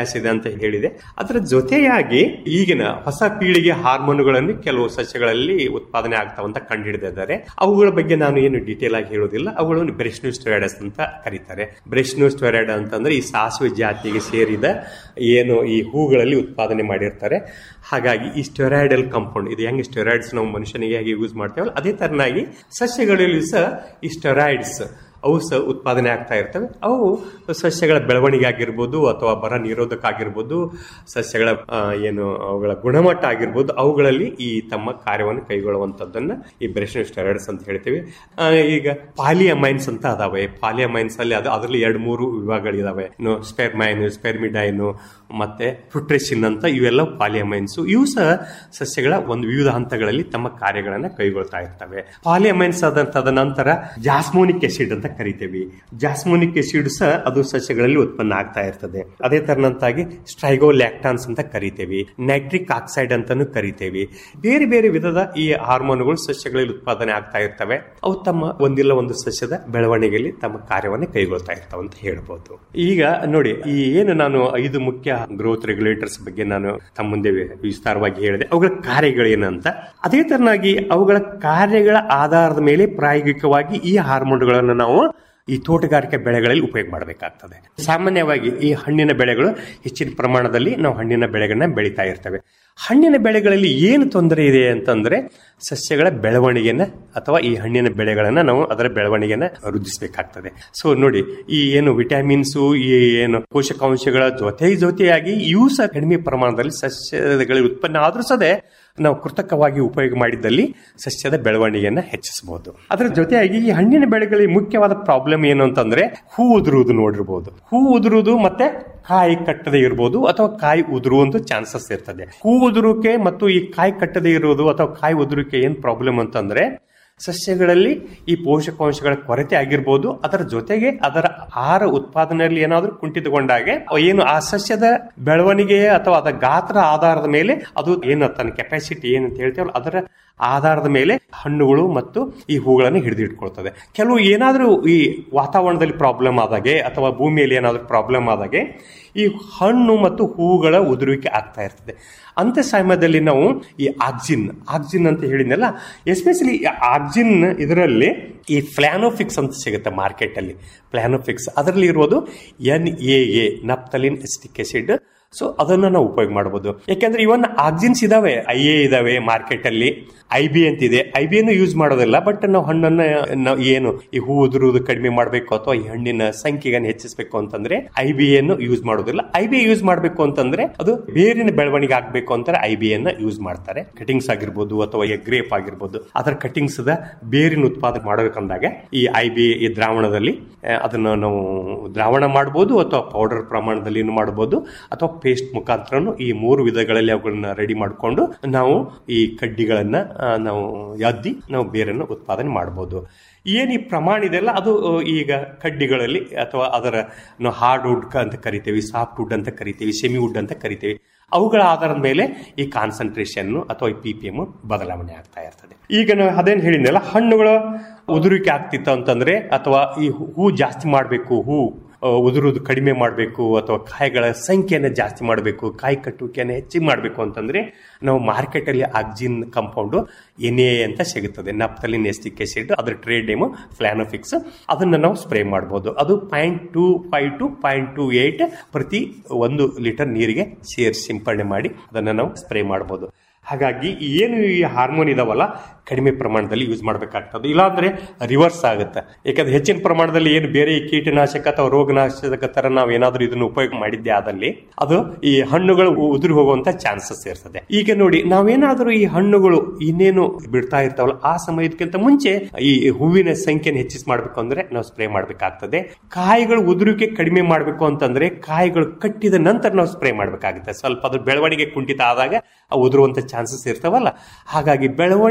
ವ್ಯತ್ಯಾಸ ಇದೆ ಅಂತ ಹೇಳಿದೆ ಅದರ ಜೊತೆಯಾಗಿ ಈಗಿನ ಹೊಸ ಪೀಳಿಗೆ ಹಾರ್ಮೋನುಗಳನ್ನು ಕೆಲವು ಸಸ್ಯಗಳಲ್ಲಿ ಉತ್ಪಾದನೆ ಆಗ್ತಾವಂತ ಕಂಡುಹಿಡಿದಿದ್ದಾರೆ ಅವುಗಳ ಬಗ್ಗೆ ನಾನು ಏನು ಡೀಟೇಲ್ ಆಗಿ ಹೇಳೋದಿಲ್ಲ ಅವುಗಳನ್ನು ಬ್ರೆಶ್ನು ಸ್ಟೆರಾಯ್ಡಸ್ ಅಂತ ಕರೀತಾರೆ ಬ್ರೆಶ್ನು ಸ್ಟೆರಾಯ್ಡ್ ಅಂತಂದ್ರೆ ಈ ಸಾಸಿವೆ ಜಾತಿಗೆ ಸೇರಿದ ಏನು ಈ ಹೂಗಳಲ್ಲಿ ಉತ್ಪಾದನೆ ಮಾಡಿರ್ತಾರೆ ಹಾಗಾಗಿ ಈ ಸ್ಟೆರಾಯ್ಡಲ್ ಕಾಂಪೌಂಡ್ ಇದು ಹೆಂಗೆ ಸ್ಟೆರಾಯ್ಡ್ಸ್ ನಾವು ಮನುಷ್ಯನಿಗೆ ಹೇಗೆ ಯೂಸ್ ಮಾಡ್ತೇವಲ್ಲ ಅದೇ ತರನಾಗಿ ಸಸ್ಯಗಳಲ್ಲಿ ಸಹ ಈ ಸ್ಟೆರಾಯ್ಡ್ಸ್ ಅವು ಸಹ ಉತ್ಪಾದನೆ ಆಗ್ತಾ ಇರ್ತವೆ ಅವು ಸಸ್ಯಗಳ ಬೆಳವಣಿಗೆ ಆಗಿರ್ಬೋದು ಅಥವಾ ಬರ ನಿರೋಧಕ ಆಗಿರ್ಬೋದು ಸಸ್ಯಗಳ ಆ, ಏನು ಅವುಗಳ ಗುಣಮಟ್ಟ ಆಗಿರ್ಬೋದು ಅವುಗಳಲ್ಲಿ ಈ ತಮ್ಮ ಕಾರ್ಯವನ್ನು ಕೈಗೊಳ್ಳುವಂಥದ್ದನ್ನ ಈ ಬ್ರೆಷನ್ ಸ್ಟೆರಾಯ್ಡ್ಸ್ ಅಂತ ಹೇಳ್ತೀವಿ ಆ, ಈಗ ಪಾಲಿಯಮೈನ್ಸ್ ಅಂತ ಅದಾವೆ ಪಾಲಿಯಮೈನ್ಸ್ ಅಲ್ಲಿ ಅದು ಅದರಲ್ಲಿ ಎರಡು ಮೂರು ವಿಭಾಗಗಳಿದಾವೆ ಇನ್ನು ಸ್ಪೆರ್ಮೈನ್ ಸ್ಪೆರ್ಮಿಡೈನು ಮತ್ತೆ ಫ್ರುಟ್ರೆಸಿನ್ ಅಂತ ಇವೆಲ್ಲ ಪಾಲಿಯಮೈನ್ಸ್ ಇವು ಸಹ ಸಸ್ಯಗಳ ಒಂದು ವಿವಿಧ ಹಂತಗಳಲ್ಲಿ ತಮ್ಮ ಕಾರ್ಯಗಳನ್ನ ಕೈಗೊಳ್ತಾ ಇರ್ತವೆ ಪಾಲಿಯಮೈನ್ಸ್ ಆದ ತದನಂತರ ಜಾಸ್ಮೋನಿಕ್ ಎಸಿಡ್ ಅಂತ ಕರಿತೇವೆ ಜಾಸ್ಮೋನಿಕ್ ಎಸಿಡ್ ಸಹ ಅದು ಸಸ್ಯಗಳಲ್ಲಿ ಉತ್ಪನ್ನ ಆಗ್ತಾ ಇರ್ತದೆ ಅದೇ ತರನಂತಾಗಿ ಸ್ಟ್ರೈಗೋಲ್ಯಾಕ್ಟಾನ್ಸ್ ಅಂತ ಕರಿತೇವೆ ನೈಟ್ರಿಕ್ ಆಕ್ಸೈಡ್ ಅಂತಾನು ಕರಿತೇವೆ ಬೇರೆ ಬೇರೆ ವಿಧದ ಈ ಹಾರ್ಮೋನುಗಳು ಸಸ್ಯಗಳಲ್ಲಿ ಉತ್ಪಾದನೆ ಆಗ್ತಾ ಇರ್ತವೆ ಅವು ತಮ್ಮ ಒಂದಿಲ್ಲ ಒಂದು ಸಸ್ಯದ ಬೆಳವಣಿಗೆಯಲ್ಲಿ ತಮ್ಮ ಕಾರ್ಯವನ್ನು ಕೈಗೊಳ್ತಾ ಇರ್ತಾವೆ ಅಂತ ಹೇಳ್ಬೋದು ಈಗ ನೋಡಿ ಈ ಏನು ನಾನು ಐದು ಮುಖ್ಯ ಗ್ರೋತ್ ರೆಗ್ಯುಲೇಟರ್ಸ್ ಬಗ್ಗೆ ನಾನು ತಮ್ಮ ಮುಂದೆ ವಿಸ್ತಾರವಾಗಿ ಹೇಳಿದೆ ಅವುಗಳ ಕಾರ್ಯಗಳೇನಂತ ಅದೇ ತರನಾಗಿ ಅವುಗಳ ಕಾರ್ಯಗಳ ಆಧಾರದ ಮೇಲೆ ಪ್ರಾಯೋಗಿಕವಾಗಿ ಈ ಹಾರ್ಮೋನ್ಗಳನ್ನು ನಾವು ಈ ತೋಟಗಾರಿಕೆ ಬೆಳೆಗಳಲ್ಲಿ ಉಪಯೋಗ ಮಾಡಬೇಕಾಗ್ತದೆ ಸಾಮಾನ್ಯವಾಗಿ ಈ ಹಣ್ಣಿನ ಬೆಳೆಗಳು ಹೆಚ್ಚಿನ ಪ್ರಮಾಣದಲ್ಲಿ ನಾವು ಹಣ್ಣಿನ ಬೆಳೆಗಳನ್ನ ಬೆಳೀತಾ ಇರ್ತೇವೆ ಹಣ್ಣಿನ ಬೆಳೆಗಳಲ್ಲಿ ಏನು ತೊಂದರೆ ಇದೆ ಅಂತಂದ್ರೆ ಸಸ್ಯಗಳ ಬೆಳವಣಿಗೆನ ಅಥವಾ ಈ ಹಣ್ಣಿನ ಬೆಳೆಗಳನ್ನ ನಾವು ಅದರ ಬೆಳವಣಿಗೆನ ವೃದ್ಧಿಸಬೇಕಾಗ್ತದೆ ಸೊ ನೋಡಿ ಈ ಏನು ವಿಟಮಿನ್ಸು ಈ ಏನು ಪೋಷಕಾಂಶಗಳ ಜೊತೆ ಜೊತೆಯಾಗಿ ಇವು ಸಹ ಕಡಿಮೆ ಪ್ರಮಾಣದಲ್ಲಿ ಸಸ್ಯಗಳ ಉತ್ಪನ್ನ ಆದ್ರೂ ಸದೇ ನಾವು ಕೃತಕವಾಗಿ ಉಪಯೋಗ ಮಾಡಿದ್ದಲ್ಲಿ ಸಸ್ಯದ ಬೆಳವಣಿಗೆಯನ್ನ ಹೆಚ್ಚಿಸಬಹುದು ಅದರ ಜೊತೆಯಾಗಿ ಈ ಹಣ್ಣಿನ ಬೆಳೆಗಳಿಗೆ ಮುಖ್ಯವಾದ ಪ್ರಾಬ್ಲಮ್ ಏನು ಅಂತಂದ್ರೆ ಹೂ ಉದುರುವುದು ನೋಡಿರ್ಬೋದು ಹೂ ಉದುರುವುದು ಮತ್ತೆ ಕಾಯಿ ಕಟ್ಟದೆ ಇರಬಹುದು ಅಥವಾ ಕಾಯಿ ಉದುರುವಂತ ಚಾನ್ಸಸ್ ಇರ್ತದೆ ಹೂ ಉದುರುವಿಕೆ ಮತ್ತು ಈ ಕಾಯಿ ಕಟ್ಟದೆ ಇರುವುದು ಅಥವಾ ಕಾಯಿ ಉದುರುವಿಕೆ ಏನ್ ಪ್ರಾಬ್ಲಮ್ ಅಂತಂದ್ರೆ ಸಸ್ಯಗಳಲ್ಲಿ ಈ ಪೋಷಕಾಂಶಗಳ ಕೊರತೆ ಆಗಿರ್ಬೋದು ಅದರ ಜೊತೆಗೆ ಅದರ ಆಹಾರ ಉತ್ಪಾದನೆಯಲ್ಲಿ ಏನಾದರೂ ಕುಂಠಿತಗೊಂಡಾಗೆ ಏನು ಆ ಸಸ್ಯದ ಬೆಳವಣಿಗೆ ಅಥವಾ ಅದರ ಗಾತ್ರ ಆಧಾರದ ಮೇಲೆ ಅದು ಏನು ತನ್ನ ಕೆಪಾಸಿಟಿ ಏನಂತ ಹೇಳ್ತೇವಲ್ಲ ಅದರ ಆಧಾರದ ಮೇಲೆ ಹಣ್ಣುಗಳು ಮತ್ತು ಈ ಹೂಗಳನ್ನು ಹಿಡಿದಿಟ್ಕೊಳ್ತದೆ ಕೆಲವು ಏನಾದರೂ ಈ ವಾತಾವರಣದಲ್ಲಿ ಪ್ರಾಬ್ಲಮ್ ಆದಾಗೆ ಅಥವಾ ಭೂಮಿಯಲ್ಲಿ ಏನಾದರೂ ಪ್ರಾಬ್ಲಮ್ ಆದಾಗೆ ಈ ಹಣ್ಣು ಮತ್ತು ಹೂಗಳ ಉದುರುವಿಕೆ ಆಗ್ತಾ ಇರ್ತದೆ ಅಂತ ಸಮಯದಲ್ಲಿ ನಾವು ಈ ಆಕ್ಸಿನ್ ಆಕ್ಸಿನ್ ಅಂತ ಹೇಳಿದ್ನಲ್ಲ ಎಸ್ಪೆಷಲಿ ಆಕ್ಸಿನ್ ಇದರಲ್ಲಿ ಈ ಫ್ಲಾನೋಫಿಕ್ಸ್ ಅಂತ ಸಿಗುತ್ತೆ ಮಾರ್ಕೆಟ್ ಅಲ್ಲಿ ಫ್ಲಾನೋಫಿಕ್ಸ್ ಅದರಲ್ಲಿ ಇರೋದು N A A naphthalene acetic acid so ಅದನ್ನ ನಾವು ಉಪಯೋಗ ಮಾಡಬಹುದು ಯಾಕೆಂದ್ರೆ ಇವನ್ ಆಕ್ಸಿನ್ಸ್ ಇದಾವೆ ಐ ಎ ಇದಾವೆ ಮಾರ್ಕೆಟ್ ಅಲ್ಲಿ ಐ ಬಿ ಅಂತಿದೆ ಐ ಬಿ ಅನ್ನು ಯೂಸ್ ಮಾಡೋದಿಲ್ಲ ಬಟ್ ನಾವು ಹಣ್ಣನ್ನ ನಾವು ಏನು ಈ ಹೂ ಉದುರುವುದು ಕಡಿಮೆ ಮಾಡಬೇಕು ಅಥವಾ ಈ ಹಣ್ಣಿನ ಸಂಖ್ಯೆಯನ್ನು ಹೆಚ್ಚಿಸಬೇಕು ಅಂತಂದ್ರೆ ಐ ಬಿ ಅನ್ನು ಯೂಸ್ ಮಾಡೋದಿಲ್ಲ ಐ ಬಿ ಯೂಸ್ ಮಾಡಬೇಕು ಅಂತಂದ್ರೆ ಅದು ಬೇರಿನ ಬೆಳವಣಿಗೆ ಆಗ್ಬೇಕು ಅಂತಾರೆ ಐ ಬಿ ಅನ್ನ ಯೂಸ್ ಮಾಡ್ತಾರೆ ಕಟಿಂಗ್ಸ್ ಆಗಿರ್ಬೋದು ಅಥವಾ ಗ್ರೇಪ್ ಆಗಿರ್ಬೋದು ಅದರ ಕಟಿಂಗ್ಸ್ ದ ಬೇರಿನ ಉತ್ಪಾದನೆ ಮಾಡಬೇಕಂದಾಗ ಈ ಐ ಬಿ ಈ ದ್ರಾವಣದಲ್ಲಿ ಆ, ಅದನ್ನ ನಾವು ದ್ರಾವಣ ಮಾಡಬಹುದು ಅಥವಾ ಪೌಡರ್ ಪ್ರಮಾಣದಲ್ಲಿ ಮಾಡಬಹುದು ಅಥವಾ ಪೇಸ್ಟ್ ಮುಖಾಂತರನು ಈ ಮೂರು ವಿಧಗಳಲ್ಲಿ ಅವುಗಳನ್ನ ರೆಡಿ ಮಾಡಿಕೊಂಡು ನಾವು ಈ ಕಡ್ಡಿಗಳನ್ನ ಆ, ನಾವು ಅದ್ದಿ ನಾವು ಬೇರನ್ನು ಉತ್ಪಾದನೆ ಮಾಡಬಹುದು ಏನ್ ಈ ಪ್ರಮಾಣ ಇದೆಲ್ಲ ಅದು ಆ, ಈಗ ಕಡ್ಡಿಗಳಲ್ಲಿ ಅಥವಾ ಅದರ ನಾವು ಹಾರ್ಡ್ ವುಡ್ ಅಂತ ಕರಿತೇವೆ ಸಾಫ್ಟ್ ವುಡ್ ಅಂತ ಕರಿತೇವೆ ಸೆಮಿ ವುಡ್ ಅಂತ ಕರಿತೇವೆ ಅವುಗಳ ಆಧಾರದ ಮೇಲೆ ಈ ಕಾನ್ಸಂಟ್ರೇಷನ್ ಅಥವಾ ಈ ಪಿ ಪಿ ಎಮ್ ಬದಲಾವಣೆ ಆಗ್ತಾ ಇರ್ತದೆ ಈಗ ನಾವು ಅದೇನು ಹೇಳಿದ್ನಲ್ಲ ಹಣ್ಣುಗಳ ಉದುರಿಕೆ ಆಗ್ತಿತ್ತು ಅಂತಂದ್ರೆ ಅಥವಾ ಈ ಹೂ ಜಾಸ್ತಿ ಮಾಡಬೇಕು ಹೂ ಆ, ಉದುರುದು ಕಡಿಮೆ ಮಾಡಬೇಕು ಅಥವಾ ಕಾಯಿಗಳ ಸಂಖ್ಯೆಯನ್ನು ಜಾಸ್ತಿ ಮಾಡಬೇಕು ಕಾಯಿ ಕಟ್ಟುವಿಕೆಯನ್ನು ಹೆಚ್ಚಿಗೆ ಮಾಡಬೇಕು ಅಂತಂದ್ರೆ ನಾವು ಮಾರ್ಕೆಟಲ್ಲಿ ಆಕ್ಸಿನ್ ಕಂಪೌಂಡು ಎನ್ ಎ ಅಂತ ಸಿಗುತ್ತದೆ ನಪ್ತಲಿನ್ ಎಸ್ಟಿಕ್ ಆಸಿಡ್ ಅದರ ಟ್ರೇಡ್ ನೇಮು ಫ್ಲಾನೋಫಿಕ್ಸ್ ಅದನ್ನು ನಾವು ಸ್ಪ್ರೇ ಮಾಡ್ಬೋದು ಅದು point two five to point two eight ಪ್ರತಿ ಒಂದು ಲೀಟರ್ ನೀರಿಗೆ ಸೇರಿಸಿ ಸಿಂಪಡಣೆ ಮಾಡಿ ಅದನ್ನು ನಾವು ಸ್ಪ್ರೇ ಮಾಡ್ಬೋದು ಹಾಗಾಗಿ ಏನು ಈ ಹಾರ್ಮೋನ್ ಇದಾವಲ್ಲ ಕಡಿಮೆ ಪ್ರಮಾಣದಲ್ಲಿ ಯೂಸ್ ಮಾಡಬೇಕಾಗ್ತದೆ ಇಲ್ಲಾಂದ್ರೆ ರಿವರ್ಸ್ ಆಗುತ್ತೆ ಯಾಕಂದ್ರೆ ಹೆಚ್ಚಿನ ಪ್ರಮಾಣದಲ್ಲಿ ಏನು ಬೇರೆ ಈ ಕೀಟನಾಶಕ ಅಥವಾ ರೋಗನಾಶಕ ತರ ನಾವು ಏನಾದ್ರೂ ಇದನ್ನು ಉಪಯೋಗ ಮಾಡಿದ್ದೆ ಆದಲ್ಲಿ ಅದು ಈ ಹಣ್ಣುಗಳು ಉದುರಿ ಹೋಗುವಂತ ಚಾನ್ಸಸ್ ಇರ್ತದೆ ಈಗ ನೋಡಿ ನಾವೇನಾದ್ರೂ ಈ ಹಣ್ಣುಗಳು ಇನ್ನೇನು ಬಿಡ್ತಾ ಇರ್ತಾವಲ್ಲ ಆ ಸಮಯಕ್ಕಿಂತ ಮುಂಚೆ ಈ ಹೂವಿನ ಸಂಖ್ಯೆನ ಹೆಚ್ಚಿಸಿ ಮಾಡ್ಬೇಕು ಅಂದ್ರೆ ನಾವು ಸ್ಪ್ರೇ ಮಾಡ್ಬೇಕಾಗ್ತದೆ ಕಾಯಿಗಳು ಉದುರಿಕೆ ಕಡಿಮೆ ಮಾಡ್ಬೇಕು ಅಂತಂದ್ರೆ ಕಾಯಿಗಳು ಕಟ್ಟಿದ ನಂತರ ನಾವು ಸ್ಪ್ರೇ ಮಾಡ್ಬೇಕಾಗುತ್ತೆ ಸ್ವಲ್ಪ ಅದ್ರ ಬೆಳವಣಿಗೆ ಕುಂಠಿತ ಆದಾಗ ಆ ಉದುರುವಂತ ಚಾನ್ಸಸ್ ಇರ್ತಾವಲ್ಲ ಹಾಗಾಗಿ ಬೆಳವಣಿಗೆಯನ್ನು ಹೆಚ್ಚಿಸ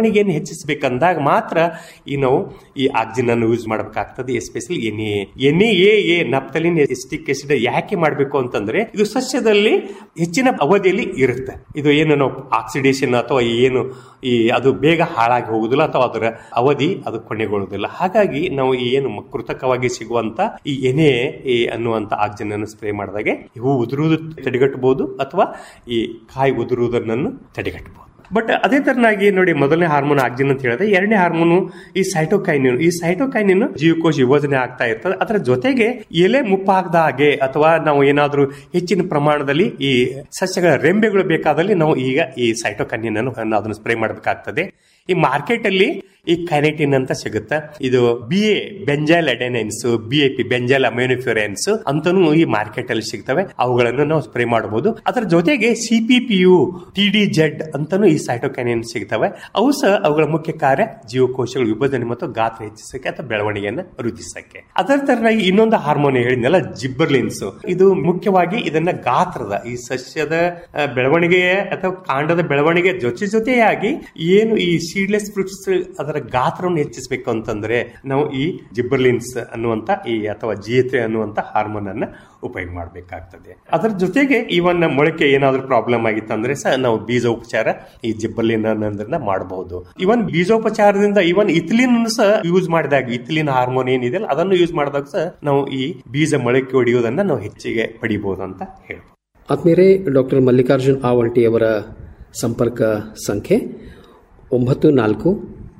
ಹೆಚ್ಚಿಸಬೇಕಂದಾಗ ಮಾತ್ರ ಈ ನಾವು ಈ ಆಕ್ಸಿಜನ್ ಅನ್ನು ಯೂಸ್ ಮಾಡಬೇಕಾಗ್ತದೆ especially N A N A A naphthalene acetic acid ಯಾಕೆ ಮಾಡಬೇಕು ಅಂತಂದ್ರೆ ಇದು ಸಸ್ಯದಲ್ಲಿ ಹೆಚ್ಚಿನ ಅವಧಿಯಲ್ಲಿ ಇರುತ್ತೆ ಇದು ಏನು ನಾವು ಆಕ್ಸಿಡೇಷನ್ ಅಥವಾ ಏನು ಈ ಅದು ಬೇಗ ಹಾಳಾಗಿ ಹೋಗುದಿಲ್ಲ ಅಥವಾ ಅದರ ಅವಧಿ ಅದು ಕೊನೆಗೊಳ್ಳುವುದಿಲ್ಲ ಹಾಗಾಗಿ ನಾವು ಈ ಏನು ಕೃತಕವಾಗಿ ಸಿಗುವಂತ ಈ ಎನೆ ಎ ಅನ್ನುವಂತ ಆಕ್ಸಿಜನ್ ಅನ್ನು ಸ್ಪ್ರೇ ಮಾಡಿದಾಗೆ ಹೂ ಉದುರುವುದು ತಡೆಗಟ್ಟಬಹುದು ಅಥವಾ ಈ ಕಾಯಿ ಉದುರುವುದನ್ನು ತಡೆಗಟ್ಟಬಹುದು ಬಟ್ ಅದೇ ತರನಾಗಿ ನೋಡಿ ಮೊದಲನೇ ಹಾರ್ಮೋನ್ ಆಕ್ಸಿಜನ್ ಅಂತ ಹೇಳಿದ್ರೆ ಎರಡನೇ ಹಾರ್ಮೋನು ಈ ಸೈಟೋಕೈನಿನ್ ಈ ಸೈಟೋಕೈನಿನ್ ಜೀವಕೋಶ ವಿಭಜನೆ ಆಗ್ತಾ ಇರ್ತದೆ ಅದರ ಜೊತೆಗೆ ಎಲೆ ಮುಪ್ಪಾಗದ ಹಾಗೆ ಅಥವಾ ನಾವು ಏನಾದ್ರೂ ಹೆಚ್ಚಿನ ಪ್ರಮಾಣದಲ್ಲಿ ಈ ಸಸ್ಯಗಳ ರೆಂಬೆಗಳು ಬೇಕಾದಲ್ಲಿ ನಾವು ಈಗ ಈ ಸೈಟೋಕೈನಿನ್ ಅನ್ನು ಅದನ್ನು ಸ್ಪ್ರೇ ಮಾಡಬೇಕಾಗ್ತದೆ ಈ ಮಾರ್ಕೆಟ್ ಅಲ್ಲಿ ಈ ಕೈನೆಟಿನ್ ಅಂತ ಸಿಗುತ್ತೆ ಇದು B A benzyl adenines B A P benzyl aminopurines ಅಂತಾನು ಈ ಮಾರ್ಕೆಟ್ ಅಲ್ಲಿ ಸಿಗ್ತವೆ ಅವುಗಳನ್ನು ನಾವು ಸ್ಪ್ರೇ ಮಾಡಬಹುದು ಅದರ ಜೊತೆಗೆ C P P U T D Z ಅಂತಾನು ಈ ಸೈಟೋಕೈನಿನ್ ಸಿಗ್ತವೆ ಅವು ಸಹ ಅವುಗಳ ಮುಖ್ಯ ಕಾರ್ಯ ಜೀವಕೋಶಗಳ ವಿಭಜನೆ ಮತ್ತು ಗಾತ್ರ ಹೆಚ್ಚಿಸಕ್ಕೆ ಅಥವಾ ಬೆಳವಣಿಗೆಯನ್ನು ವೃದ್ಧಿಸಕ್ಕೆ ಅದರ ತರನಾಗಿ ಇನ್ನೊಂದು ಹಾರ್ಮೋನ್ ಹೇಳಿದ್ನಲ್ಲ ಜಿಬ್ಬರ್ಲಿನ್ಸ್ ಇದು ಮುಖ್ಯವಾಗಿ ಇದನ್ನ ಗಾತ್ರದ ಈ ಸಸ್ಯದ ಆ, ಬೆಳವಣಿಗೆಯ ಅಥವಾ ಕಾಂಡದ ಬೆಳವಣಿಗೆ ಜೊತೆ ಜೊತೆಯಾಗಿ ಏನು ಈ ಸೀಡ್ಲೆಸ್ ಫ್ರೂಟ್ಸ್ ಅದರ ಗಾತ್ರವನ್ನು ಹೆಚ್ಚಿಸಬೇಕು ಅಂತಂದ್ರೆ ನಾವು ಈ ಜಿಬ್ಬರ್ಲಿನ್ಸ್ ಅನ್ನುವಂತ ಈ ಅಥವಾ ಜಿಎತ್ರೆ ಅನ್ನುವಂತ ಹಾರ್ಮೋನ್ ಅನ್ನ ಉಪಯೋಗ ಮಾಡಬೇಕಾಗ್ತದೆ ಅದರ ಜೊತೆಗೆ ಇವನ್ ಮೊಳಕೆ ಏನಾದ್ರೂ ಪ್ರಾಬ್ಲಮ್ ಆಗಿತ್ತಂದ್ರೆ ಸಹ ನಾವು ಬೀಜೋಪಚಾರ ಈ ಜಿಬ್ಬರ್ಲಿನ್ ಅನ್ನೋದನ್ನ ಮಾಡಬಹುದು ಇವನ್ ಬೀಜೋಪಚಾರದಿಂದ ಇವನ್ ಇಥಿಲಿನ್ ಸಹ ಯೂಸ್ ಮಾಡಿದಾಗ ಇಥಿಲಿನ್ ಹಾರ್ಮೋನ್ ಏನಿದೆ ಅದನ್ನು ಯೂಸ್ ಮಾಡಿದಾಗ ಸಹ ನಾವು ಈ ಬೀಜ ಮೊಳಕೆ ಹೊಡೆಯುವುದನ್ನ ನಾವು ಹೆಚ್ಚಿಗೆ ಪಡಿಬಹುದು ಅಂತ ಹೇಳ್ಬೋದು ಆತ್ಮೀಯರೇ ಡಾಕ್ಟರ್ ಮಲ್ಲಿಕಾರ್ಜುನ್ ಆವಲ್ಟಿಯವರ ಸಂಪರ್ಕ ಸಂಖ್ಯೆ ಒಂಬತ್ತು ನಾಲ್ಕು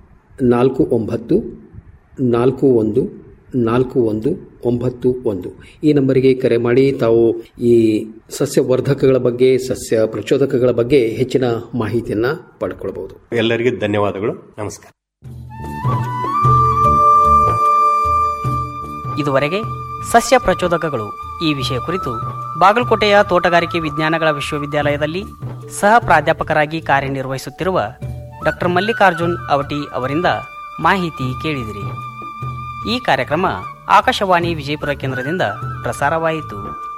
ನಾಲ್ಕು ಒಂಬತ್ತು ನಾಲ್ಕು ಒಂದು ನಾಲ್ಕು ಒಂದು ಒಂಬತ್ತು ಒಂದು ಈ ನಂಬರಿಗೆ ಕರೆ ಮಾಡಿ ತಾವು ಈ ಸಸ್ಯವರ್ಧಕಗಳ ಬಗ್ಗೆ ಸಸ್ಯ ಪ್ರಚೋದಕಗಳ ಬಗ್ಗೆ ಹೆಚ್ಚಿನ ಮಾಹಿತಿಯನ್ನ ಪಡ್ಕೊಳ್ಬಹುದು ಎಲ್ಲರಿಗೂ ಧನ್ಯವಾದಗಳು ನಮಸ್ಕಾರ ಇದುವರೆಗೆ ಸಸ್ಯ ಪ್ರಚೋದಕಗಳು ಈ ವಿಷಯ ಕುರಿತು ಬಾಗಲಕೋಟೆಯ ತೋಟಗಾರಿಕೆ ವಿಜ್ಞಾನಗಳ ವಿಶ್ವವಿದ್ಯಾಲಯದಲ್ಲಿ ಸಹ ಪ್ರಾಧ್ಯಾಪಕರಾಗಿ ಕಾರ್ಯನಿರ್ವಹಿಸುತ್ತಿರುವ ಡಾಕ್ಟರ್ ಮಲ್ಲಿಕಾರ್ಜುನ್ ಅವಟಿ ಅವರಿಂದ ಮಾಹಿತಿ ಕೇಳಿದಿರಿ ಈ ಕಾರ್ಯಕ್ರಮ ಆಕಾಶವಾಣಿ ವಿಜಯಪುರ ಕೇಂದ್ರದಿಂದ ಪ್ರಸಾರವಾಯಿತು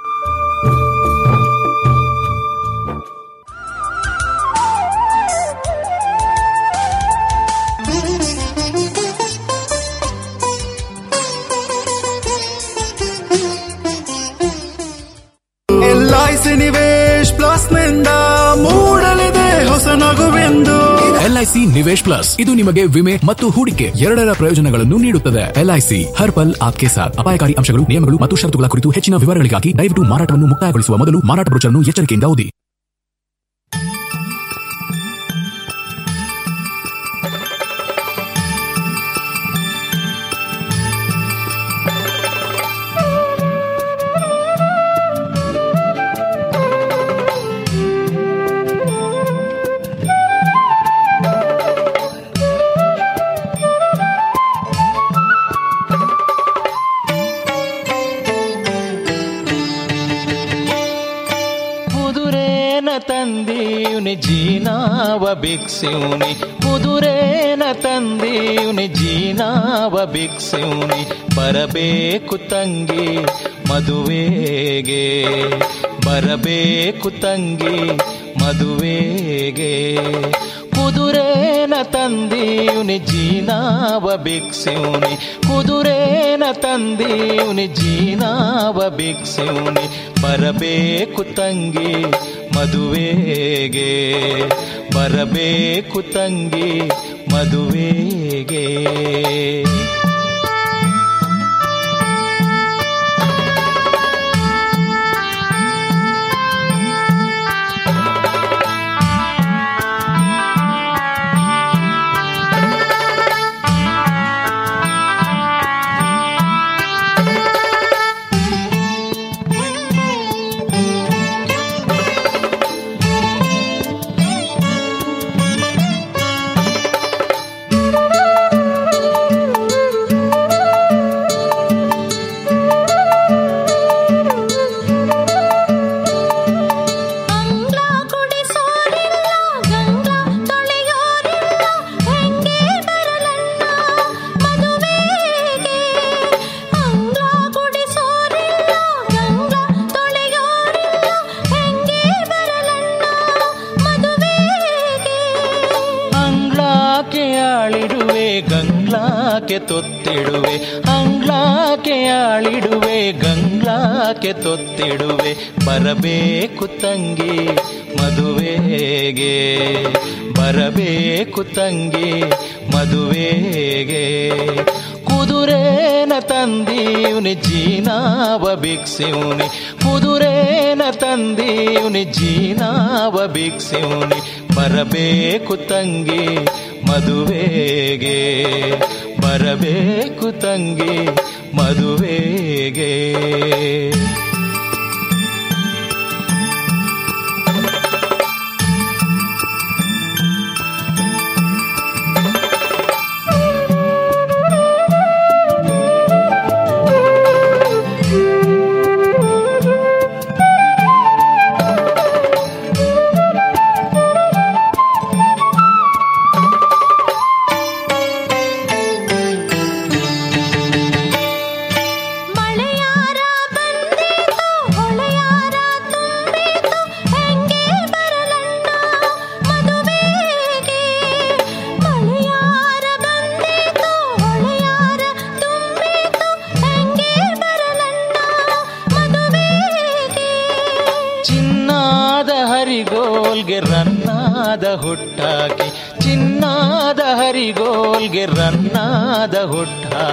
L I C Nivesh plus ನಿಂದ ಮೂಡಲಿದೆ ಹೊಸ ನಗುವೆಂದು ಎಲ್ಐಸಿ ನಿವೇಶ್ ಪ್ಲಸ್ ಇದು ನಿಮಗೆ ವಿಮೆ ಮತ್ತು ಹೂಡಿಕೆ ಎರಡರ ಪ್ರಯೋಜನಗಳನ್ನು ನೀಡುತ್ತದೆ ಎಲ್ಐಸಿ ಹರ್ ಪಲ್ ಆಪ್ಕೆ ಸಾಥ್ ಅಪಾಯಕಾರಿ ಅಂಶಗಳು ನಿಯಮಗಳು ಮತ್ತು ಷರತ್ತುಗಳ ಕುರಿತು ಹೆಚ್ಚಿನ ವಿವರಗಳಿಗಾಗಿ ದಯವಿಟ್ಟು ಮಾರಾಟವನ್ನು ಮುಕ್ತಾಯಗೊಳಿಸುವ ಮೊದಲು ಮಾರಾಟ ಬ್ರೋಚರ್ನ್ನು ಎಚ್ಚರಿಕೆಯಿಂದ ಓದಿ ಕುದುರೇನ ತಂದೀವ್ನಿ ಜೀನಾವ ಭಿಕ್ಷಿವ್ನಿ ಕುದುರೇನ ತಂದೀವ್ನಿ ಜೀನಾವ ಭಿಕ್ಷಿವ್ನಿ ಬರಬೇಕು ತಂಗಿ ಮದುವೆಗೆ ಬರಬೇಕು ತಂಗಿ ಮದುವೆಗೆ ಕುದುರೇನ ತಂದೀವ್ನಿ ಜೀನಾವ ಭಿಕ್ಷಿವ್ನಿ ಕುದುರೇನ ತಂದೀವ್ನಿ ಜೀನಾವ ಭಿಕ್ಷಿವ್ನಿ ಬರಬೇಕು ತಂಗಿ ಮದುವೆಗೆ ಬರಬೇಕು ತಂಗಿ ಮದುವೆಗೆ ತೊತ್ತಿಡುವೆ ಅಂಗ್ಲಾಕೆ ಆಳಿಡುವೆ ಗಂಗ್ಲಾಕೆ ತೊತ್ತಿಡುವೆ ಬರಬೇಕು ತಂಗಿ ಮದುವೆಗೆ ಬರಬೇಕು ತಂಗಿ ಮದುವೆಗೆ ಕುದುರೇನ ತಂದೀವ್ನಿ ಜೀನಾವ ಭಿಕ್ಷಿವ್ನಿ ಕುದುರೇನ ತಂದೀವ್ನಿ ಜೀನಾವ ಭಿಕ್ಷಿವ್ನಿ ಬರಬೇಕು ತಂಗಿ ಮದುವೆಗೆ ಬರಬೇಕು ತಂಗಿ ಮದುವೆಗೆ ಮಳೆಯಾರ ಬಂದೀತು ಹೊಳೆಯಾರ ತುಂಬೀತು ಹೆಂಗೆ ಬರಲಣ್ಣ ಮದುವೆಗೆ ಮಳೆಯಾರ ಬಂದೀತು ಹೊಳೆಯಾರ ತುಂಬೀತು ಹೆಂಗೆ ಬರಲಣ್ಣ ಮದುವೆಗೆ ಚಿನ್ನಾದ ಹರಿಗೋಲ್ಗೆ ರನ್ನಾದ ಹುಟ್ಟಾಕಿ ಚಿನ್ನಾದ ಹರಿಗೋಲ್ಗೆ ರನ್ನಾದ ಹುಟ್ಟ